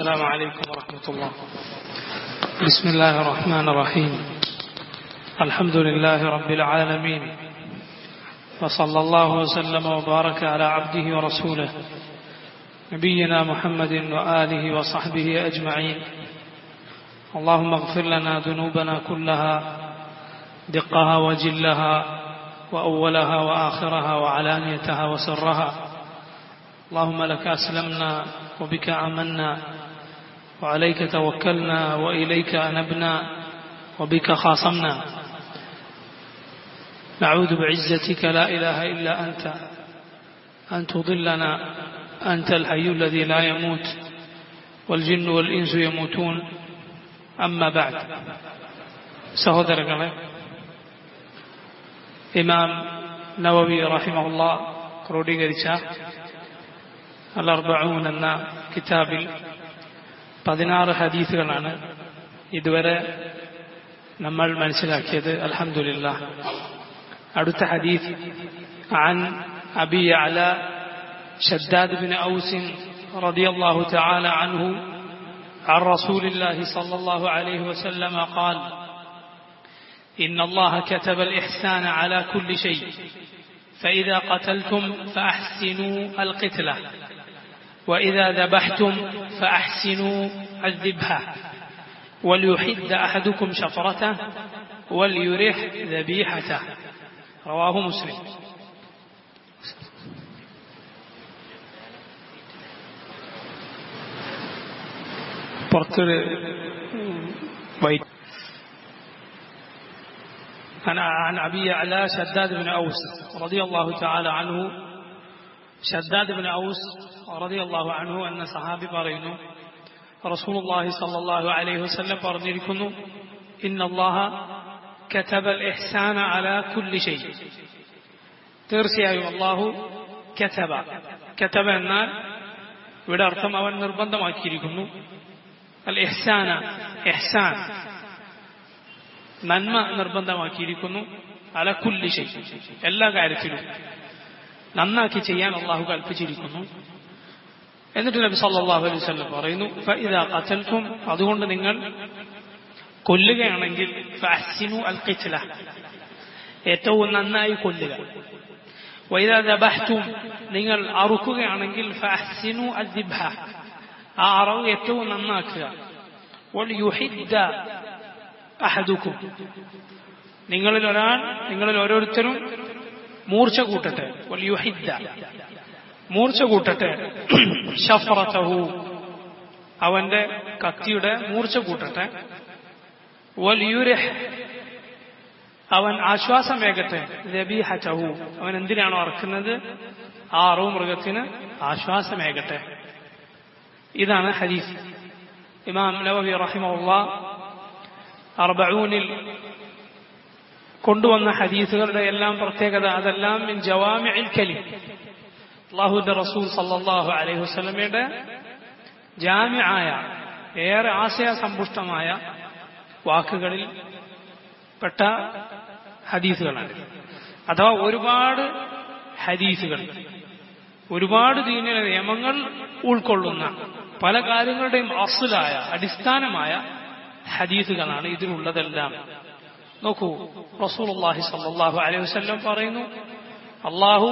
السلام عليكم ورحمة الله بسم الله الرحمن الرحيم الحمد لله رب العالمين وصلى الله وسلم وبارك على عبده ورسوله نبينا محمد وآله وصحبه أجمعين اللهم اغفر لنا ذنوبنا كلها دقها وجلها وأولها وآخرها وعلانيتها وسرها اللهم لك أسلمنا وبك آمنا وعليك توكلنا وإليك أنبنا وبك خاصمنا نعوذ بعزتك لا إله إلا أنت أن تضلنا أنت الحي الذي لا يموت والجن والإنس يموتون أما بعد സഹോദരങ്ങളെ ഇമാം നവവി റഹിമഹുല്ല ക്രോഡീകരിച്ച അൽ അർബഊൻ എന്ന കിതാബിൽ പതിനാറ് ഹദീസുകളാണ് ഇതുവരെ നമ്മൾ മനസ്സിലാക്കിയത് അൽഹംദുലില്ല അടുത്ത ഹദീസ് عن أبي على شداد بن أوس رضي الله تعالى عنه عن رسول الله صلى الله عليه وسلم قال إن الله كتب الإحسان على كل شيء فإذا قتلتم فأحسنوا القتلة وإذا ذبحتم فأحسنوا الذبحة وليحد أحدكم شفرته وليرح ذبيحته رواه مسلم പുറത്തൊരു വൈറ്റ് عن عن أبي علا شداد بن أوس رضي الله تعالى عنه شداد بن أوس رضي الله عنه أن صحابي പറയുന്നു رسول الله صلى الله عليه وسلم പറഞ്ഞിരിക്കുന്നു إن الله كتب الإحسان على كل شيء തീർച്ചയായും അള്ളാഹു കഥബ കഥബ എന്നാൽ ഇവിടെ അർത്ഥം അവൻ നിർബന്ധമാക്കിയിരിക്കുന്നു അൽ എഹ്സാന എഹ്സാൻ നന്മ നിർബന്ധമാക്കിയിരിക്കുന്നു അലക്കുല്ലി ചെയ്യും എല്ലാ കാര്യത്തിലും നന്നാക്കി ചെയ്യാൻ അള്ളാഹു കൽപ്പിച്ചിരിക്കുന്നു എന്നിട്ട് നബി സല്ലല്ലാഹു അലൈഹി വസല്ലം പറയുന്നു ഫഇദാ ഖതൽതും അതുകൊണ്ട് നിങ്ങൾ കൊല്ലുകയാണെങ്കിൽ ഫഅഹ്സിനു അൽ ഖിത്ല ഏറ്റവും നന്നായി കൊല്ലുക വൈദാ ദബഹ്തും നിങ്ങൾ അറുക്കുകയാണെങ്കിൽ ഫഅഹ്സിനു അൽ ദിബ്ഹ ആ അറവ് ഏറ്റവും നന്നാക്കുക വൽ യുഹിദ്ദ അഹദുക്കും നിങ്ങളിൽ ഒരാൾ നിങ്ങളിൽ ഓരോരുത്തരും മൂർച്ച കൂട്ടട്ടെ വൽ യുഹിദ്ദ മൂർച്ച കൂട്ടട്ടെ ഷഫറത്തഹു അവന്റെ കത്തിയുടെ മൂർച്ച കൂട്ടട്ടെ വൽ യുരഹ് അവൻ ആശ്വാസമേകട്ടെ രബീഹറ്റഹു അവൻ എന്തിനാണോ അറക്കുന്നത് ആ അറവ് മൃഗത്തിന് ആശ്വാസമേകട്ടെ ഇതാണ് ഹദീസ് ഇമാം നവവി റഹിമുള്ള അർബഊനിൽ കൊണ്ടുവന്ന ഹദീസുകളുടെ എല്ലാം പ്രത്യേകത അതെല്ലാം മിൻ ജവാമിഇൽ കലിം അള്ളാഹുന്റെ റസൂൽ സല്ലല്ലാഹു അലൈഹി വസല്ലമയുടെ ജാമിആയ ഏറെ ആശയസമ്പുഷ്ടമായ വാക്കുകളിൽ പെട്ട ഹദീസുകളാണ് അഥവാ ഒരുപാട് ഹദീസുകൾ ഒരുപാട് ദീനിലെ നിയമങ്ങൾ ഉൾക്കൊള്ളുന്ന പല കാര്യങ്ങളുടെയും അസുലായ അടിസ്ഥാനമായ ഹദീസുകളാണ് ഇതിലുള്ളതെല്ലാം നോക്കൂ റസൂലുള്ളാഹി സല്ലല്ലാഹു അലൈഹി വസല്ലം പറയുന്നു അള്ളാഹു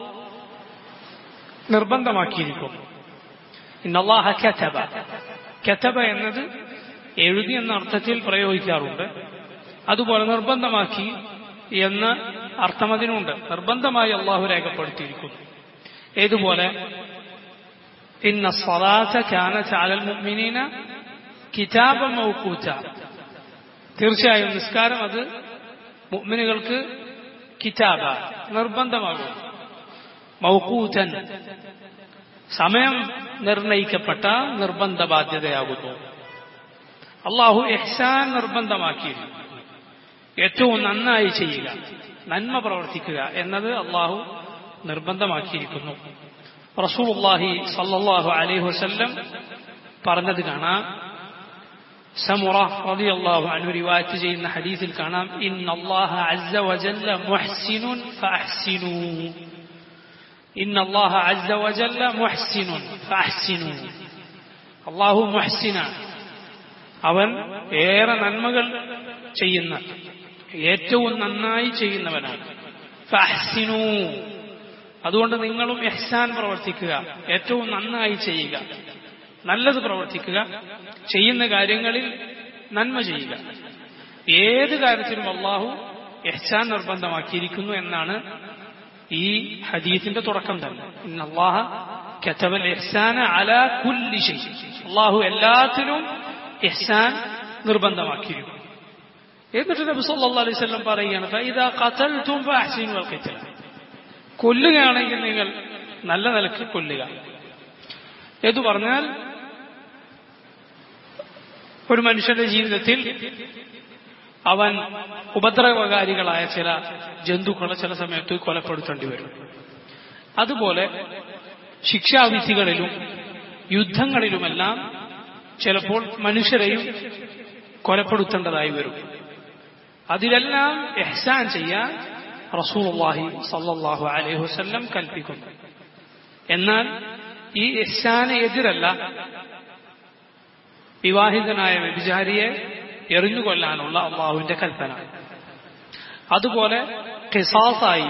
നിർബന്ധമാക്കിയിരിക്കും ഇന്നല്ലാഹ കതബ കതബ എന്നത് എഴുതി എന്ന അർത്ഥത്തിൽ പ്രയോഗിക്കാറുണ്ട് അതുപോലെ നിർബന്ധമാക്കി എന്ന അർത്ഥം അതിനുണ്ട് നിർബന്ധമായി അള്ളാഹു രേഖപ്പെടുത്തിയിരിക്കുന്നു ഏതുപോലെ ഇന്ന സ്വലാത്ത കാനത്ത് അലൽ മുഅ്മിനീന കിതാബ മൗക്കൂത്ത തീർച്ചയായും നിസ്കാരം അത് മുഅ്മിനുകൾക്ക് കിതാബ നിർബന്ധമാകും മൗക്കൂത്തൻ സമയം നിർണയിക്കപ്പെട്ട നിർബന്ധ ബാധ്യതയാകുന്നു അള്ളാഹു എഹ്സാൻ നിർബന്ധമാക്കിയിരുന്നു ഏറ്റവും നന്നായി ചെയ്യുക നന്മ പ്രവർത്തിക്കുക എന്നത് അള്ളാഹു നിർബന്ധമാക്കിയിരിക്കുന്നു റസൂലുള്ളാഹി സല്ലല്ലാഹു അലൈഹി വസല്ലം പറഞ്ഞത് കാണാം സമുറ റളിയല്ലാഹു അൻഹു റിവായത്ത് ചെയ്യുന്ന ഹദീസിൽ കാണാം ഇന്നല്ലാഹ അസ്സ വജല്ല മുഹ്സിനുൻ ഫഅഹ്സിനൂ ഇന്നല്ലാഹ അസ്സ വജല്ല മുഹ്സിനുൻ ഫഅഹ്സിനൂ അള്ളാഹു മുഹസിനാണ് അവൻ ഏറെ നന്മകൾ ചെയ്യുന്ന ഏറ്റവും നന്നായി ചെയ്യുന്നവനാണ് ഫഹ്സിനു അതുകൊണ്ട് നിങ്ങളും എഹ്സാൻ പ്രവർത്തിക്കുക ഏറ്റവും നന്നായി ചെയ്യുക നല്ലത് പ്രവർത്തിക്കുക ചെയ്യുന്ന കാര്യങ്ങളിൽ നന്മ ചെയ്യുക ഏത് കാര്യത്തിലും അള്ളാഹു എഹ്സാൻ നിർബന്ധമാക്കിയിരിക്കുന്നു എന്നാണ് ഈ ഹദീസിന്റെ തുടക്കം തന്നെ ഇന്ന് അള്ളാഹ കത്തവൽ എഹ്സാന അല കുല്ലി ഷൈ അള്ളാഹു എല്ലാത്തിലും എഹ്സാൻ നിർബന്ധമാക്കിയിരിക്കുന്നു എന്നിട്ട് നബി സല്ലല്ലാഹു അലൈഹി വസല്ലം പറയുകയാണ് ഫൈദാ ഖതൽതും ഫഅഹ്സിനു അൽ ഖിത്ല കൊല്ലുകയാണെങ്കിൽ നിങ്ങൾ നല്ല നിലക്ക് കൊല്ലുക എന്ന് പറഞ്ഞാൽ ഒരു മനുഷ്യന്റെ ജീവിതത്തിൽ അവൻ ഉപദ്രവകാരികളായ ചില ജന്തുക്കളെ ചില സമയത്ത് കൊലപ്പെടുത്തേണ്ടി വരും അതുപോലെ ശിക്ഷാവിധികളിലും യുദ്ധങ്ങളിലുമെല്ലാം ചിലപ്പോൾ മനുഷ്യരെയും കൊലപ്പെടുത്തേണ്ടതായി വരും അതിലെല്ലാം എഹ്സാൻ ചെയ്യാൻ റസൂലുള്ളാഹി സല്ലല്ലാഹു അലൈഹി വസല്ലം കൽപ്പിക്കുന്നു എന്നാൽ ഈ എഹ്സാന് എതിരല്ല വിവാഹിതനായ വ്യഭിചാരിയെ എറിഞ്ഞുകൊല്ലാനുള്ള അള്ളാഹുവിന്റെ കൽപ്പന അതുപോലെ ഖിസാസായി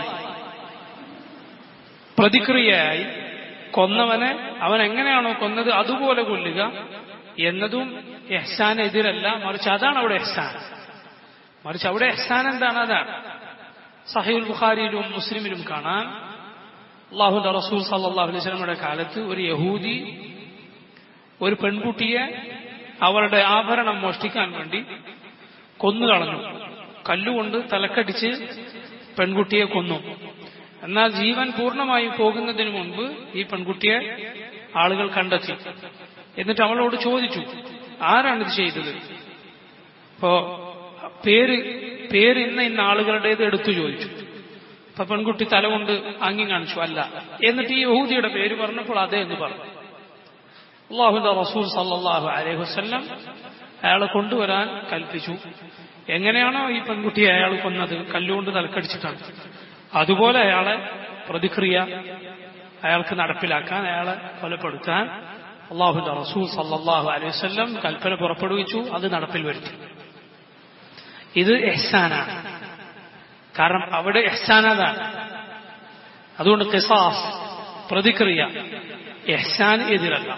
പ്രതിക്രിയയായി കൊന്നവനെ അവൻ എങ്ങനെയാണോ കൊന്നത് അതുപോലെ കൊല്ലുക എന്നതും എഹ്സാൻ എതിരല്ല മറിച്ച് അതാണ് അവിടെ എഹ്സാൻ മറിച്ച് അവിടെ എഹ്സാൻ എന്താണ് അതാണ് സഹീൽ ബുഖാരിയിലും മുസ്ലിമിലും കാണാൻ അള്ളാഹുന്റെ റസൂൽ സല്ലാഹു അലൈഹി സ്വലമയുടെ കാലത്ത് ഒരു യഹൂദി ഒരു പെൺകുട്ടിയെ അവരുടെ ആഭരണം മോഷ്ടിക്കാൻ വേണ്ടി കൊന്നുകളഞ്ഞു കല്ലുകൊണ്ട് തലക്കടിച്ച് പെൺകുട്ടിയെ കൊന്നു എന്നാൽ ജീവൻ പൂർണ്ണമായും പോകുന്നതിന് മുൻപ് ഈ പെൺകുട്ടിയെ ആളുകൾ കണ്ടെത്തി എന്നിട്ട് അവളോട് ചോദിച്ചു ആരാണ് ഇത് ചെയ്തത് ഇപ്പോ പേര് പേര് ഇന്ന ഇന്ന ആളുകളുടേത് എടുത്തു ചോദിച്ചു അപ്പൊ പെൺകുട്ടി തല കൊണ്ട് ആംഗ്യം കാണിച്ചു അല്ല എന്നിട്ട് ഈ യഹൂദിയുടെ പേര് പറഞ്ഞപ്പോൾ അതെ എന്ന് പറഞ്ഞു അള്ളാഹുന്റെ റസൂൽ സല്ലാഹു അലൈഹി വസ്ല്ലം അയാളെ കൊണ്ടുവരാൻ കൽപ്പിച്ചു എങ്ങനെയാണോ ഈ പെൺകുട്ടിയെ അയാൾ കൊന്നത് കല്ലുകൊണ്ട് തലക്കടിച്ചിട്ടാണ് അതുപോലെ അയാളെ പ്രതിക്രിയ അയാൾക്ക് നടപ്പിലാക്കാൻ അയാളെ കൊലപ്പെടുത്താൻ അള്ളാഹുന്റെ റസൂൽ സല്ലാഹു അലൈഹി വസ്ല്ലം കൽപ്പന പുറപ്പെടുവിച്ചു അത് നടപ്പിൽ വരുത്തി ഇത് എഹ്സാനാണ് കാരണം അവിടെ എഹ്സാനതാണ് അതുകൊണ്ട് കിസാസ് പ്രതിക്രിയ എഹ്സാൻ എതിരല്ല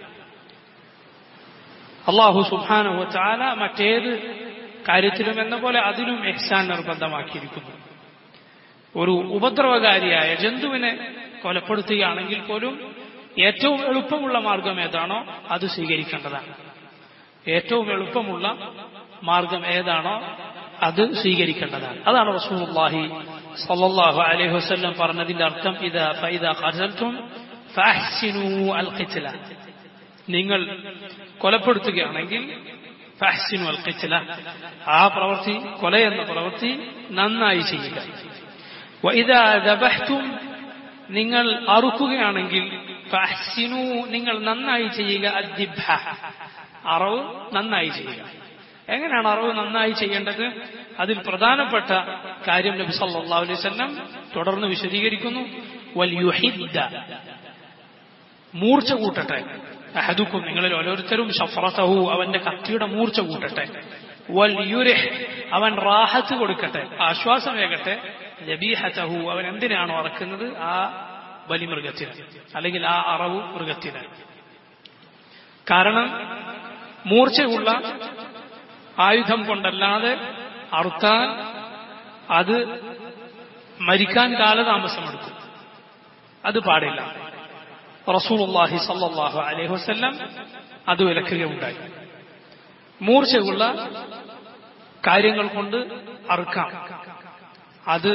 അള്ളാഹു സുബാനുഹു ചാല മറ്റേത് കാര്യത്തിലും എന്ന പോലെ അതിലും എഹ്സാൻ നിർബന്ധമാക്കിയിരിക്കുന്നു ഒരു ഉപദ്രവകാരിയായ ജന്തുവിനെ കൊലപ്പെടുത്തുകയാണെങ്കിൽ പോലും ഏറ്റവും എളുപ്പമുള്ള മാർഗം ഏതാണോ അത് സ്വീകരിക്കേണ്ടതാണ് ഏറ്റവും എളുപ്പമുള്ള മാർഗം ഏതാണോ അത് സ്വീകരിക്കേണ്ടതാണ് അതാണ് റസൂലുള്ളാഹി സല്ലല്ലാഹു അലൈഹി വസല്ലം പറഞ്ഞതിന്റെ അർത്ഥം ഇതാ ഫൈദാ ഖതൽതും ഫഅഹ്സിനു അൽ ഖിത്ല നിങ്ങൾ കൊലപ്പെടുത്തുകയാണെങ്കിൽ ഫഅഹ്സിനു അൽ ഖിത്ല ആ പ്രവൃത്തി കൊല എന്ന പ്രവൃത്തി നന്നായി ചെയ്യുക വഇദാ ദബഹ്തും നിങ്ങൾ അറുക്കുകയാണെങ്കിൽ ഫഅഹ്സിനു നിങ്ങൾ നന്നായി ചെയ്യുക അദ്ദിബ്ഹ അറവ് നന്നായി ചെയ്യുക എങ്ങനെയാണ് അറിവ് നന്നായി ചെയ്യേണ്ടത് അതിൽ പ്രധാനപ്പെട്ട കാര്യം നബി സല്ലല്ലാഹു അലൈഹി വസല്ലം തുടർന്ന് വിശദീകരിക്കുന്നു വൽ യുഹിദ്ദ മൂർച്ച കൂട്ടട്ടെ അഹദുക്കും നിങ്ങളിൽ ഓരോരുത്തരും ഷഫറത്തഹു അവന്റെ കത്തിയുടെ മൂർച്ച കൂട്ടട്ടെ വൽ യുരിഹ് അവൻ റാഹത്ത് കൊടുക്കട്ടെ ആശ്വാസമേകട്ടെ ലബീഹത്തഹു അവൻ എന്തിനാണോ അറക്കുന്നത് ആ ബലിമൃഗത്തിന് അല്ലെങ്കിൽ ആ അറവ് മൃഗത്തിന് കാരണം മൂർച്ചയുള്ള ആയുധം കൊണ്ടല്ലാതെ അറുത്താൽ അത് മരിക്കാൻ കാലതാമസമെടുക്കും അത് പാടില്ല റസൂലുള്ളാഹി സല്ലല്ലാഹു അലൈഹി വസല്ലം അത് വിലക്കുകയുണ്ടായി മൂർച്ചയുള്ള കാര്യങ്ങൾ കൊണ്ട് അറുക്കാം അത്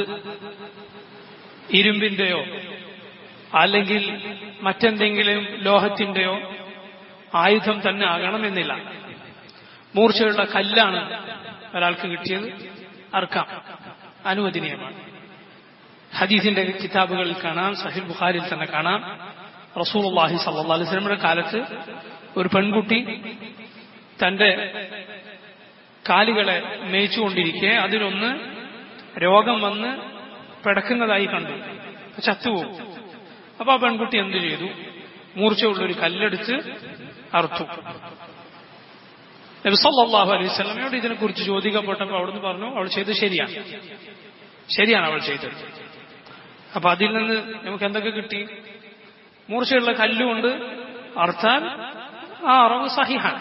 ഇരുമ്പിന്റെയോ അല്ലെങ്കിൽ മറ്റെന്തെങ്കിലും ലോഹത്തിന്റെയോ ആയുധം തന്നെ ആകണമെന്നില്ല മൂർച്ചയുള്ള കല്ലാണ് ഒരാൾക്ക് കിട്ടിയത് അർക്കാം അനുവദനീയമാണ് ഹദീസിന്റെ കിതാബുകളിൽ കാണാം സഹിൽ ബുഖാരിൽ തന്നെ കാണാം റസൂലുള്ളാഹി സല്ലല്ലാഹു അലൈഹി വസല്ലമയുടെ കാലത്ത് ഒരു പെൺകുട്ടി തന്റെ കാലുകളെ മേയിച്ചുകൊണ്ടിരിക്കെ അതിലൊന്ന് രോഗം വന്ന് പിടക്കുന്നതായി കണ്ടു ചത്തുപോകും അപ്പൊ ആ പെൺകുട്ടി എന്തു ചെയ്തു മൂർച്ചയുള്ള ഒരു കല്ലെടുത്ത് അറുത്തു നബി സല്ലല്ലാഹു അലൈഹി വസല്ലമയോട് ഇതിനെക്കുറിച്ച് ചോദിക്കപ്പെട്ടപ്പോൾ അവിടുന്ന് പറഞ്ഞു അവൾ ചെയ്തത് ശരിയാണ് ശരിയാണ് അവൾ ചെയ്തത് അപ്പൊ അതിൽ നിന്ന് നമുക്ക് എന്തൊക്കെ കിട്ടി മൂർച്ചയുള്ള കല്ലുകൊണ്ട് അർത്ഥാൽ ആ അറവ് സഹിഹാണ്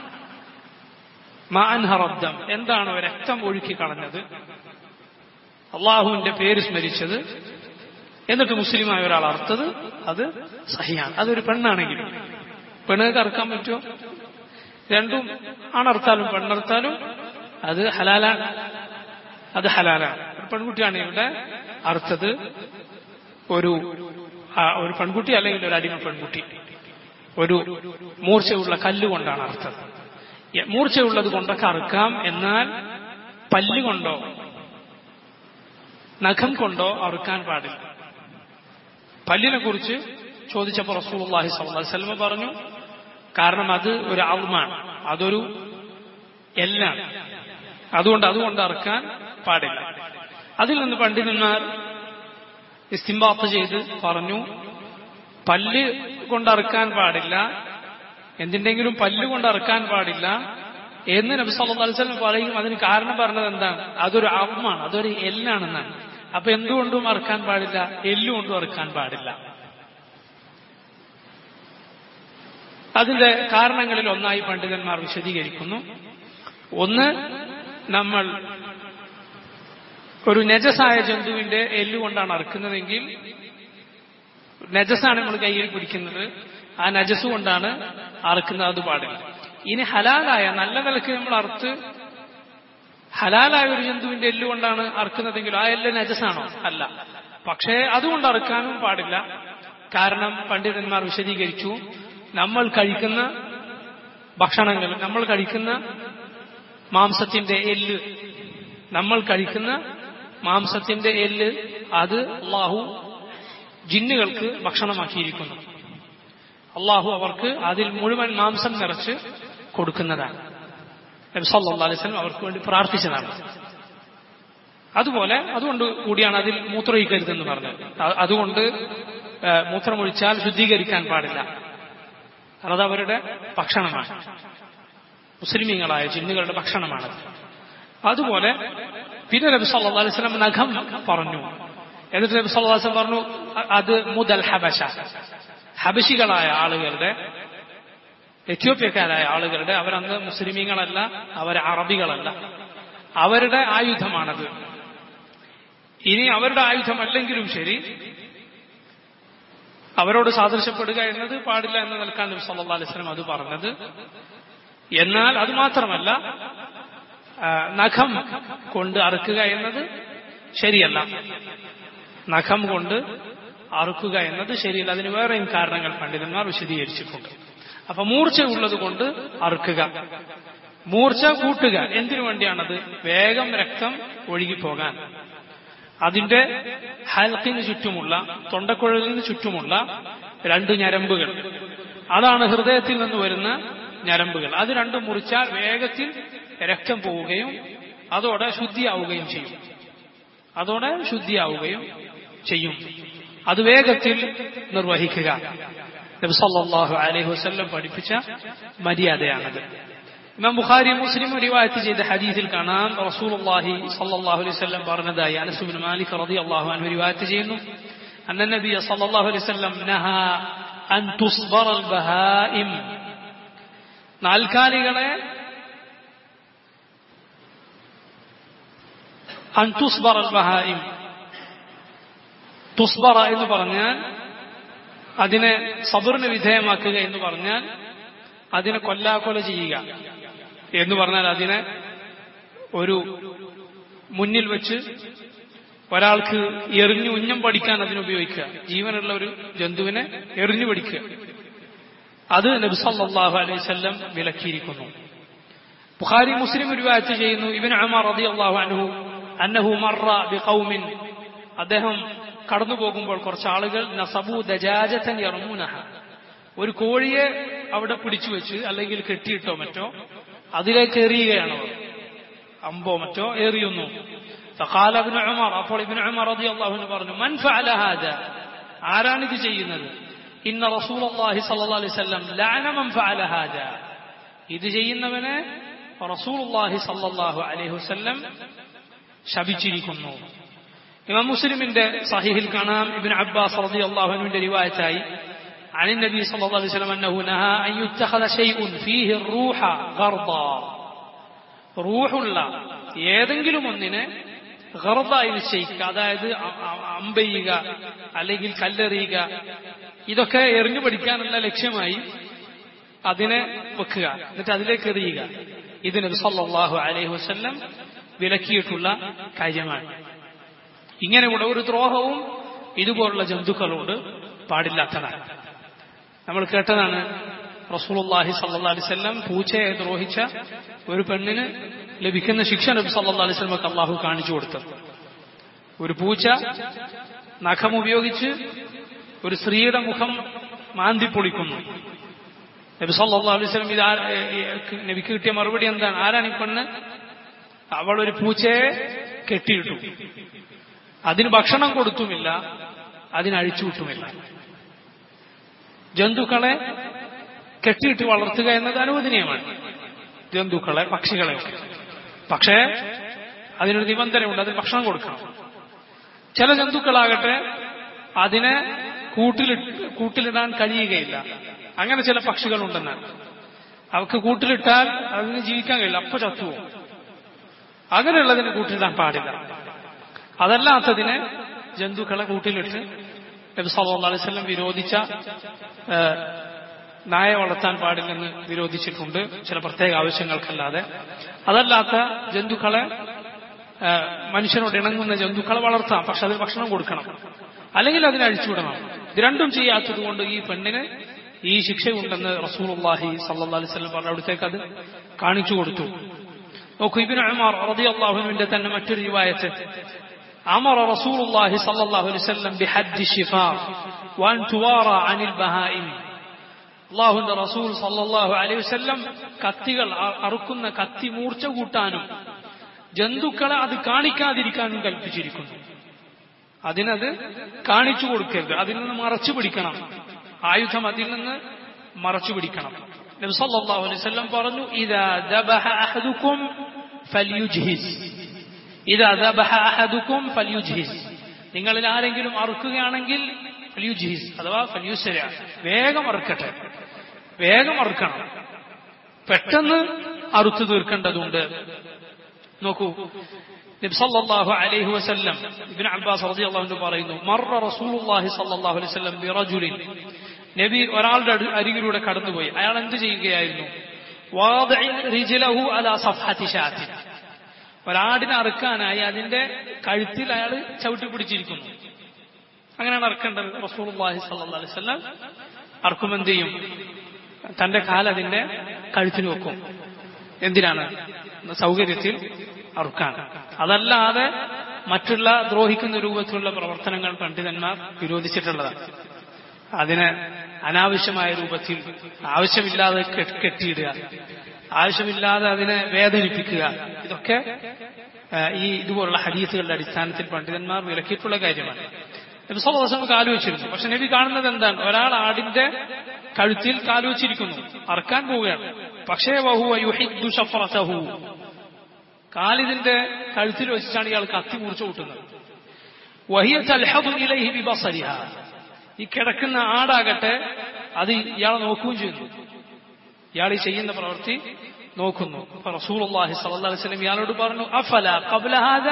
മാൻഹറബ്ദം എന്താണ് രക്തം ഒഴുക്കി കളഞ്ഞത് അള്ളാഹുവിന്റെ പേര് സ്മരിച്ചത് എന്നിട്ട് മുസ്ലിമായ ഒരാൾ അർത്ഥത് അത് സഹിയാണ് അതൊരു പെണ്ണാണെങ്കിലും പെണ്ണുങ്ങൾക്ക് അറക്കാൻ പറ്റുമോ രണ്ടും ആണർത്താലും പെണ്ണർത്താലും അത് ഹലാലാണ് അത് ഹലാലാണ് ഒരു പെൺകുട്ടിയാണ് ഇവിടെ അർത്ഥത് ഒരു ഒരു പെൺകുട്ടി അല്ലെങ്കിൽ ഒരു അടിമ പെൺകുട്ടി ഒരു മൂർച്ചയുള്ള കല്ലുകൊണ്ടാണ് അർത്ഥത് മൂർച്ചയുള്ളത് കൊണ്ടൊക്കെ അറുക്കാം എന്നാൽ പല്ലുകൊണ്ടോ നഖം കൊണ്ടോ അറുക്കാൻ പാടില്ല പല്ലിനെ കുറിച്ച് ചോദിച്ചപ്പോൾ റസൂലുള്ളാഹി സ്വല്ലല്ലാഹി അലൈഹി വസല്ലം പറഞ്ഞു കാരണം അത് ഒരു ആൾമാണ് അതൊരു എല്ലാണ് അതുകൊണ്ട് അതുകൊണ്ട് അറുക്കാൻ പാടില്ല അതിൽ നിന്ന് പണ്ഡിതന്മാർ ഇസ്തിംബാത്ത് ചെയ്ത് പറഞ്ഞു പല്ല് കൊണ്ട് അറുക്കാൻ പാടില്ല എന്തിന്റെങ്കിലും പല്ല് കൊണ്ട് അറുക്കാൻ പാടില്ല എന്ന് നബി സല്ലല്ലാഹു അലൈഹി വസല്ലം പറയും അതിന് കാരണം പറഞ്ഞത് എന്താണ് അതൊരു അവമാണ് അതൊരു എല്ലാണെന്നാണ് അപ്പൊ എന്തുകൊണ്ടും അറുക്കാൻ പാടില്ല എല്ലുകൊണ്ടും അറുക്കാൻ പാടില്ല അതിന്റെ കാരണങ്ങളിൽ ഒന്നായി പണ്ഡിതന്മാർ വിശദീകരിക്കുന്നു ഒന്ന് നമ്മൾ ഒരു നജസായ ജന്തുവിന്റെ എല്ലുകൊണ്ടാണ് അറുക്കുന്നതെങ്കിൽ നജസാണ് നമ്മൾ കയ്യിൽ പിടിക്കുന്നത് ആ നജസ് കൊണ്ടാണ് അറുക്കുന്നത് അത് പാടില്ല ഇനി ഹലാലായ നല്ല നിലക്ക് നമ്മൾ അറുത്ത് ഹലാലായ ഒരു ജന്തുവിന്റെ എല്ല് കൊണ്ടാണ് അറുക്കുന്നതെങ്കിൽ ആ എല്ല് നജസാണോ അല്ല പക്ഷേ അതുകൊണ്ട് അറുക്കാനും പാടില്ല കാരണം പണ്ഡിതന്മാർ വിശദീകരിച്ചു നമ്മൾ കഴിക്കുന്ന ഭക്ഷണങ്ങൾ നമ്മൾ കഴിക്കുന്ന മാംസത്തിന്റെ എല്ല് നമ്മൾ കഴിക്കുന്ന മാംസത്തിന്റെ എല്ല് അത് അള്ളാഹു ജിന്നുകൾക്ക് ഭക്ഷണമാക്കിയിരിക്കുന്നു അള്ളാഹു അവർക്ക് അതിൽ മുഴുവൻ മാംസം നിറച്ച് കൊടുക്കുന്നതാണ് നബി സല്ലല്ലാഹു അലൈഹി വസല്ലം അവർക്ക് വേണ്ടി പ്രാർത്ഥിച്ചതാണ് അതുപോലെ അതുകൊണ്ട് കൂടിയാണ് അതിൽ മൂത്രമൊഴിക്കരുതെന്ന് പറഞ്ഞത് അതുകൊണ്ട് മൂത്രമൊഴിച്ചാൽ ശുദ്ധീകരിക്കാൻ പാടില്ല അത് അവരുടെ ഭക്ഷണമാണ് മുസ്ലിമീങ്ങളായ ജിന്നുകളുടെ ഭക്ഷണമാണത് അതുപോലെ പിന്നെ നബി സല്ലല്ലാഹു അലൈഹി വസല്ലം നഖം പറഞ്ഞു എന്നിട്ട് നബി സല്ലല്ലാഹു അലൈഹി വസല്ലം പറഞ്ഞു അത് മുതൽ ഹബശ ഹബശികളായ ആളുകളുടെ എത്യോപ്യക്കാരായ ആളുകളുടെ അവരന്ന് മുസ്ലിമീങ്ങളല്ല അവർ അറബികളല്ല അവരുടെ ആയുധമാണത് ഇനി അവരുടെ ആയുധമല്ലെങ്കിലും ശരി അവരോട് സാദൃശ്യപ്പെടുക എന്നത് പാടില്ല എന്ന് നിൽക്കാൻ നബി സല്ലല്ലാഹു അലൈഹി വസല്ലം അത് പറഞ്ഞത് എന്നാൽ അത് മാത്രമല്ല നഖം കൊണ്ട് അറുക്കുക എന്നത് ശരിയല്ല നഖം കൊണ്ട് അറുക്കുക എന്നത് ശരിയല്ല അതിന് വേറെയും കാരണങ്ങൾ പണ്ഡിതന്മാർ വിശദീകരിച്ചിട്ടുണ്ട് അപ്പൊ മൂർച്ച ഉള്ളത് കൊണ്ട് അറുക്കുക മൂർച്ച കൂട്ടുക എന്തിനു വേണ്ടിയാണത് വേഗം രക്തം ഒഴുകിപ്പോകാൻ അതിന്റെ ഹൽക്കിന് ചുറ്റുമുള്ള തൊണ്ടക്കുഴലിന് ചുറ്റുമുള്ള രണ്ട് ഞരമ്പുകൾ അതാണ് ഹൃദയത്തിൽ നിന്ന് വരുന്ന ഞരമ്പുകൾ അത് രണ്ടും മുറിച്ചാൽ വേഗത്തിൽ രക്തം പോവുകയും അതോടെ ശുദ്ധിയാവുകയും ചെയ്യും അതോടെ ശുദ്ധിയാവുകയും ചെയ്യും അത് വേഗത്തിൽ നിർവഹിക്കുക നബി സല്ലല്ലാഹു അലൈഹി വസല്ലം പഠിപ്പിച്ച മര്യാദയാണത് ഇമാം ബുഖാരി മുസ്ലിം റിവായത്ത് ചെയ്ത ഹദീസിൽ കാണാം റസൂലുള്ളാഹി സല്ലല്ലാഹു അലൈഹി വസല്ലം പറഞ്ഞതായി അനസ് ഇബ്നു മാലിക് റളിയല്ലാഹു അൻഹു റിവായത്ത് ചെയ്യുന്നു അന്ന നബി സല്ലല്ലാഹു അലൈഹി വസല്ലം നഹ അൻ തുസ്ബറ അൽ ബഹായിം നാൽക്കാലികളെ അൻ തുസ്ബറ അൽ ബഹായിം തുസ്ബറ എന്ന് പറഞ്ഞാൽ അതിനെ സബറിന് വിധേയമാക്കുക എന്ന് പറഞ്ഞാൽ അതിനെ കൊല്ലാക്കൊല ചെയ്യുക എന്ന് പറഞ്ഞാൽ അതിനെ ഒരു മുന്നിൽ വെച്ച് ഒരാൾക്ക് എറിഞ്ഞു ഉന്നം പഠിക്കാൻ അതിനുപയോഗിക്കുക ജീവനുള്ള ഒരു ജന്തുവിനെ എറിഞ്ഞു പഠിക്കുക അത് നബ്സല്ലാഹു അലൈഹി വസല്ലം വിലക്കിയിരിക്കുന്നു ബുഖാരി മുസ്ലിം റിവായത്ത് ചെയ്യുന്നു ഇബിൻ അമർ റളിയല്ലാഹു അൻഹു അന്നഹു മറ ബിഖൗമിൻ അദ്ദേഹം കടന്നു പോകുമ്പോൾ കുറച്ച് ആളുകൾ നസബു ദജാജത്തൻ യർമൂനഹ ഒരു കോഴിയെ അവിടെ പിടിച്ചു വെച്ച് അല്ലെങ്കിൽ കെട്ടിയിട്ടോ മറ്റോ അതിലേക്ക് എറിയുകയാണ് അവർ അമ്പോ മറ്റോ എറിയുന്നു فقال ابن عمر അപ്പോൾ ഇബ്നു ഉമർ റളിയല്ലാഹു അൻഹു പറഞ്ഞു മൻ ഫഅല ഹാദ ആരാണിത് ചെയ്യുന്നത് ഇന്ന റസൂലുള്ളാഹി സ്വല്ലല്ലാഹു അലൈഹി വസല്ലം ലഅന മൻ ഫഅല ഹാദ ഇത് ചെയ്യുന്നവനെ റസൂലുള്ളാഹി സ്വല്ലല്ലാഹു അലൈഹി വസല്ലം ശപിച്ചിരിക്കുന്നു ഇമാം മുസ്ലിമിന്റെ സഹീഹിൽ കാണാം ഇബ്നു അബ്ബാസ് റളിയല്ലാഹു അൻഹുവിന്റെ റിവായത്തായി عن النبي صلى الله عليه وسلم أنه نهى أن يتخذ شيء فيه الروح غرضا റൂഹുള്ള ഏതെങ്കിലും ഒന്നിനെ ഗർദായി നിശ്ചയിക്കുക അതായത് അ- അ- അമ്പെയ്യുക അല്ലെങ്കിൽ കല്ലെറിയുക ഇതൊക്കെ എറിഞ്ഞു പഠിക്കാനുള്ള ലക്ഷ്യമായി അതിനെ വെക്കുക എന്നിട്ട് അതിലേക്ക് എറിയുക ഇത് നബി സല്ലല്ലാഹു അലൈഹി വസല്ലം വിലക്കിയിട്ടുള്ള കാര്യമാണ് ഇങ്ങനെയുള്ള ഒരു ദ്രോഹവും ഇതുപോലുള്ള ജന്തുക്കളോട് പാടില്ലാത്തതാണ് നമ്മൾ കേട്ടതാണ് റസൂലുള്ളാഹി സല്ലല്ലാഹു അലൈഹി വസല്ലം പൂച്ചയെ ദ്രോഹിച്ച ഒരു പെണ്ണിന് ലഭിക്കുന്ന ശിക്ഷ നബി സല്ലല്ലാഹു അലൈഹി വസല്ലമക്ക് അള്ളാഹു കാണിച്ചു കൊടുത്തത് ഒരു പൂച്ച നഖം ഉപയോഗിച്ച് ഒരു സ്ത്രീയുടെ മുഖം മാന്തി പൊളിക്കുന്നു നബി സല്ലല്ലാഹു അലൈഹി വസല്ലം ഇത് ആ- ഏ- ഏ- നബിക്ക് കിട്ടിയ മറുപടി എന്താണ് ആരാണ് ഈ പെണ്ണ് അവൾ ഒരു പൂച്ചയെ കെട്ടിയിട്ടു അതിന് ഭക്ഷണം കൊടുത്തുമില്ല അതിന് അഴിച്ചുവിട്ടുമില്ല ജന്തുക്കളെ കെട്ടിയിട്ട് വളർത്തുക എന്നത് അനുവദനീയമാണ് ജന്തുക്കളെ പക്ഷികളെയൊക്കെ പക്ഷേ അതിനൊരു നിബന്ധനയുണ്ട് അതിന് ഭക്ഷണം കൊടുക്കണം ചില ജന്തുക്കളാകട്ടെ അതിനെ കൂട്ടിലിട്ട് കൂട്ടിലിടാൻ കഴിയുകയില്ല അങ്ങനെ ചില പക്ഷികളുണ്ടെന്നാൽ അവക്ക് കൂട്ടിലിട്ടാൽ അതിന് ജീവിക്കാൻ കഴിയില്ല അപ്പൊ ചത്തുപോകും അങ്ങനെയുള്ളതിന് കൂട്ടിലിടാൻ പാടില്ല അതല്ലാത്തതിന് ജന്തുക്കളെ കൂട്ടിലിട്ട് നബി സല്ലല്ലാഹു അലൈഹി വസല്ലം വിരോധിച്ച ആ, നായെ വളർത്താൻ പാടില്ലെന്ന് വിരോധിച്ചിട്ടുണ്ട് ചില പ്രത്യേക ആവശ്യങ്ങൾക്കല്ലാതെ അതല്ലാത്ത ജന്തുക്കളെ ആ, മനുഷ്യനോട് ഇണങ്ങുന്ന ജന്തുക്കളെ വളർത്താം പക്ഷെ അതിന് ഭക്ഷണം കൊടുക്കണം അല്ലെങ്കിൽ അതിനെ അഴിച്ചുവിടണം ഇത് രണ്ടും ചെയ്യാത്തത് കൊണ്ട് ഈ പെണ്ണിന് ഈ ശിക്ഷയുണ്ടെന്ന് റസൂലുള്ളാഹി സല്ലല്ലാഹു അലൈഹി വസല്ലം പറഞ്ഞ അവിടത്തേക്ക് അത് കാണിച്ചു കൊടുത്തു നോക്കൂ ഇബ്നു ഉമർ റളിയല്ലാഹു അൻഹുവിന്റെ തന്നെ മറ്റൊരു റിവായത്ത് أمر رسول الله صلى الله عليه وسلم بحد الشفار وأن توارى عن البهائم അള്ളാഹുന്റെ റസൂൽ സല്ലല്ലാഹു അലൈഹി വസല്ലം കത്തികൾ അ- അറുക്കുന്ന കത്തി മൂർച്ച കൂട്ടാനും ജന്തുക്കളെ അത് കാണിക്കാതിരിക്കാനും കൽപ്പിച്ചിരിക്കുന്നു അതിനത് കാണിച്ചു കൊടുക്കരുത് അതിൽ നിന്ന് മറച്ചു പിടിക്കണം ആയുധം അതിൽ നിന്ന് മറച്ചു പിടിക്കണം നബി സല്ലല്ലാഹു അലൈഹി വസല്ലം പറഞ്ഞു ഇദാ ദബഹ അഹദുക്കും ഫൽയുജ്ഹിസ് ഇദാ ദബഹ അഹദുക്കും ഫൽയുജ്ഹിസ് നിങ്ങളിൽ ആരെങ്കിലും അറുക്കുകയാണെങ്കിൽ ഫൽയുജ്ഹിസ് അഥവാ ഫൽയുസര വേഗം അറുക്കട്ടെ വേഗം അറുക്കണം പെട്ടെന്ന് അറുത്തു തീർക്കേണ്ടതുണ്ട് നോക്കൂ നബി സല്ലല്ലാഹു അലൈഹി വസല്ലം ഇബ്നു അബ്ബാസ് റളിയല്ലാഹു അൻഹു പറയുന്നു മർറ റസൂലുള്ളാഹി സല്ലല്ലാഹു അലൈഹി വസല്ലം ബിറജുലിൻ നബി ഒരാളുടെ അടു- അരികിലൂടെ കടന്നുപോയി അയാൾ എന്ത് ചെയ്യുകയായിരുന്നു വാദിഇ റിജ്ലഹു അലാ സഫഹതി ഷാത്തിൻ ഒരാടിനെ അറുക്കാനായി അതിന്റെ കഴുത്തിൽ അയാൾ ചവിട്ടി പിടിച്ചിരിക്കുന്നു അങ്ങനെയാണ് അറുക്കേണ്ടത് റസൂലുള്ളാഹി സല്ലല്ലാഹു അലൈഹി വസല്ലം അറുക്കുമെന്ത് ചെയ്യും തന്റെ കാൽ അതിന്റെ കഴുത്തിന് വെക്കും എന്തിനാണ് സൗകര്യത്തിൽ അറുക്കാൻ അതല്ലാതെ മറ്റുള്ള ദ്രോഹിക്കുന്ന രൂപത്തിലുള്ള പ്രവർത്തനങ്ങൾ പണ്ഡിതന്മാർ വിരോധിച്ചിട്ടുള്ളതാണ് അതിനെ അനാവശ്യമായ രൂപത്തിൽ ആവശ്യമില്ലാതെ കെ- കെട്ടിയിടുക ആവശ്യമില്ലാതെ അതിനെ വേദനിപ്പിക്കുക ഇതൊക്കെ ആ, ഈ ഇതുപോലുള്ള ഹദീസുകളുടെ അടിസ്ഥാനത്തിൽ പണ്ഡിതന്മാർ വിലക്കിയിട്ടുള്ള കാര്യമാണ് നബി സല്ലല്ലാഹു അലൈഹി വസല്ലം കാലുവെച്ചിരുന്നു പക്ഷെ നബി കാണുന്നത് എന്താണ് ഒരാൾ ആടിന്റെ കഴുത്തിൽ കാലുവെച്ചിരിക്കുന്നു അറക്കാൻ പോവുകയാണ് പക്ഷേ വഹുവ യുഹിദ്ദു ശഫറതഹു കാലിതിന്റെ കഴുത്തിൽ വെച്ചിട്ടാണ് ഇയാൾ കത്തി മുറിച്ചു കൂട്ടുന്നത് വഹിയ തൽഹദു ഇലൈഹി ബിബസരിഹ ഈ കിടക്കുന്ന ആടാകട്ടെ അത് ഇയാളെ നോക്കുകയും ചെയ്യുന്നു ഇയാൾ ഈ ചെയ്യുന്ന പ്രവൃത്തി നോക്കുന്നു അപ്പൊ റസൂലുള്ളാഹി സ്വല്ലല്ലാഹു അലൈഹി വസല്ലം ഇയാളോട് പറഞ്ഞു അഫല ഖബ്ല ഹാദ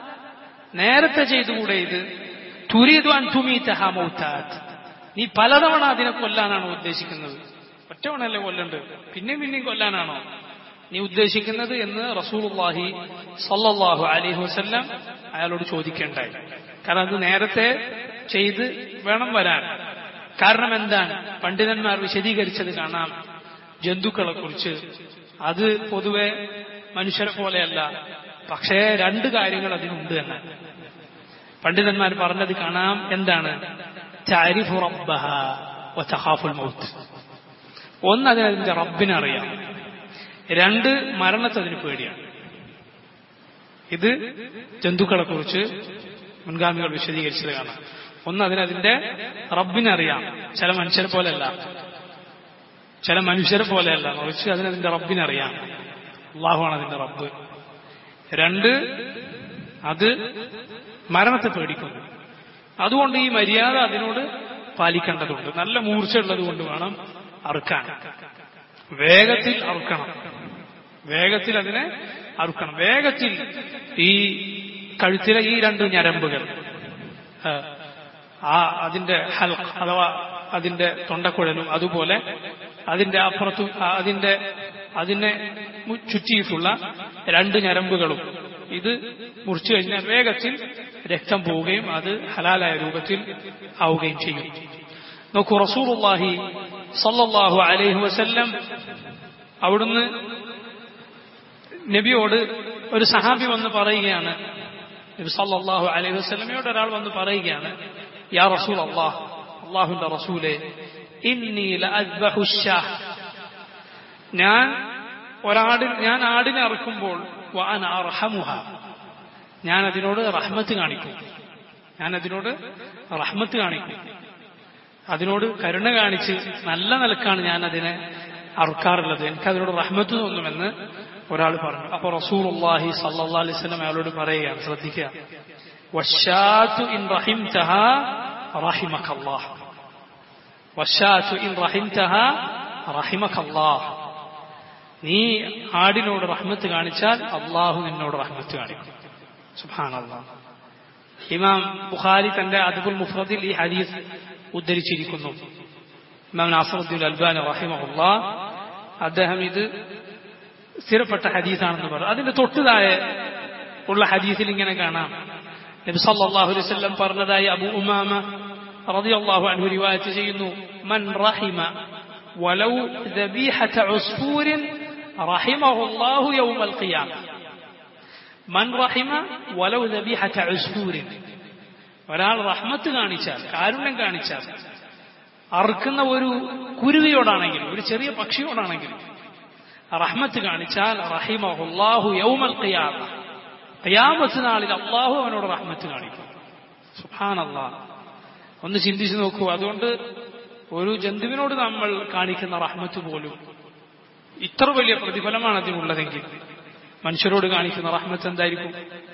നേരത്തെ ചെയ്തുകൂടെ ഇത് തുരീദു അൻ തുമീതഹ മൗതാത് നീ പലതവണ അതിനെ കൊല്ലാനാണോ ഉദ്ദേശിക്കുന്നത് ഒറ്റവണല്ലേ കൊല്ലണ്ട് പിന്നെയും പിന്നെയും കൊല്ലാനാണോ നീ ഉദ്ദേശിക്കുന്നത് എന്ന് റസൂലുള്ളാഹി സല്ലല്ലാഹു അലൈഹി വസല്ലം അയാളോട് ചോദിക്കേണ്ടായി കാരണം അത് നേരത്തെ ചെയ്ത് വേണം വരാൻ കാരണം എന്താണ് പണ്ഡിതന്മാർ വിശദീകരിച്ചത് കാണാം ജന്തുക്കളെ കുറിച്ച് അത് പൊതുവെ മനുഷ്യരെ പോലെയല്ല പക്ഷേ രണ്ട് കാര്യങ്ങൾ അതിനുണ്ട് എന്ന് പണ്ഡിതന്മാർ പറഞ്ഞത് കാണാം എന്താണ് താരിഫു റബ്ബഹ വതഖാഫുൽ മൗത്ത് ഒന്ന് അതിനതിന്റെ റബ്ബിനെ അറിയാം രണ്ട് മരണത്തെ അതിന് പേടിയാണ് ഇത് ജന്തുക്കളെ കുറിച്ച് മുൻഗാമികൾ വിശദീകരിച്ചത് കാണാം ഒന്ന് അതിനതിന്റെ റബ്ബിനറിയാം ചില മനുഷ്യരെ പോലെയല്ല ചില മനുഷ്യരെ പോലെയല്ല മറിച്ച് അതിനതിന്റെ റബ്ബിനറിയാം അള്ളാഹുവാണ് അതിന്റെ റബ്ബ് രണ്ട് അത് മരണത്തെ പേടിക്കുന്നു അതുകൊണ്ട് ഈ മര്യാദ അതിനോട് പാലിക്കേണ്ടതുണ്ട് നല്ല മൂർച്ചയുള്ളത് കൊണ്ട് വേണം അറുക്കാൻ വേഗത്തിൽ അറുക്കണം വേഗത്തിൽ അതിനെ അറുക്കണം വേഗത്തിൽ ഈ കഴുത്തിലെ ഈ രണ്ട് ഞരമ്പുകൾ ആ, ആ അതിന്റെ ഹൽഖ് അഥവാ അതിന്റെ തൊണ്ടക്കുഴലും അതുപോലെ അതിന്റെ അപ്പുറത്തും ആ, അതിന്റെ അതിനെ മു- ചുറ്റിയിട്ടുള്ള രണ്ട് ഞരമ്പുകളും ഇത് മുറിച്ചു കഴിഞ്ഞാൽ വേഗത്തിൽ രക്തം പോവുകയും അത് ഹലാലായ രൂപത്തിൽ ആവുകയും ചെയ്യും നോക്കൂ റസൂലുള്ളാഹി സല്ലല്ലാഹു അലൈഹി വസല്ലം അവിടുന്ന് നബിയോട് ഒരു സഹാബി വന്ന് പറയുകയാണ് നബി സല്ലല്ലാഹു അലൈഹി വസല്ലമയോട് ഒരാൾ വന്ന് പറയുകയാണ് യാ റസൂൽ അള്ളാഹ് അള്ളാഹുന്റെ റസൂലെ ഇന്നി ലഅദ്ബഹു الشاة ഞാൻ ഒരാടിൽ ഞാൻ ആടിനെ അറുക്കുമ്പോൾ വഅന അർഹമുഹ ഞാൻ അതിനോട് റഹ്മത്ത് കാണിക്കും ഞാൻ അതിനോട് റഹ്മത്ത് കാണിക്കും അതിനോട് കരുണ കാണിച്ച് നല്ല നിലക്കാണ് ഞാൻ അതിനെ അറുക്കാറുള്ളത് എനിക്ക് അതിനോട് റഹ്മത്ത് തോന്നുമെന്ന് ഒരാൾ പറഞ്ഞു അപ്പൊ റസൂലുള്ളാഹി സല്ലല്ലാഹു അലൈഹി വസല്ലം അയാളോട് പറയുകയാണ് ശ്രദ്ധിക്കുക വശാത്തു ഇൻ റഹിംതഹ റഹിമക്കല്ലാഹ് വശാത്തു ഇൻ റഹിംതഹ റഹിമക്കല്ലാഹ് നീ ആടിനോട് റഹ്മത്ത് കാണിച്ചാൽ അള്ളാഹു നിന്നോട് റഹ്മത്ത് കാണിക്കും സുബ്ഹാനല്ലാഹ് ഇമാം ബുഖാരി തന്റെ അദ്ബുൽ മുഫ്രദിൽ ഈ ഹദീസ് ഉദ്ധരിച്ചിരിക്കുന്നു ഇമാം നാസറുദ്ദീൻ അൽബാനി റഹിമഹുല്ല അദ്ദേഹം ഇത് സ്ഥിരപ്പെട്ട ഹദീസാണെന്ന് പറഞ്ഞു അതിന്റെ തൊട്ടുതായ ഉള്ള ഹദീസിൽ ഇങ്ങനെ കാണാം നബി സല്ലല്ലാഹു അലൈഹി വസല്ലം പറഞ്ഞതായി അബു ഉമാമ റളിയല്ലാഹു അൻഹു റിവായത്ത് ചെയ്യുന്നു മൻ റഹിമ വലൗ ذبيحة عصفور رحمه الله يوم القيامة മൻ റഹിമ വലൗ ذبيحة عصفور ഒരാൾ റഹ്മത്ത് കാണിച്ചാൽ കാരുണ്യം കാണിച്ചാൽ അറുക്കുന്ന ഒരു കുരുവിയോടാണെങ്കിലും ഒരു ചെറിയ പക്ഷിയോടാണെങ്കിലും റഹ്മത്ത് കാണിച്ചാൽ റഹിമഹുല്ലാഹു യൗമൽ ഖിയാമ ഖിയാമത്ത് നാളിൽ അള്ളാഹു അവനോട് റഹ്മത്ത് കാണിക്കും സുഹാനല്ലാ ഒന്ന് ചിന്തിച്ചു നോക്കൂ അതുകൊണ്ട് ഒരു ജന്തുവിനോട് നമ്മൾ കാണിക്കുന്ന റഹ്മത്ത് പോലും ഇത്ര വലിയ പ്രതിഫലമാണ് അതിനുള്ളതെങ്കിൽ മനുഷ്യരോട് കാണിക്കുന്ന റഹ്മത്ത് എന്തായിരിക്കും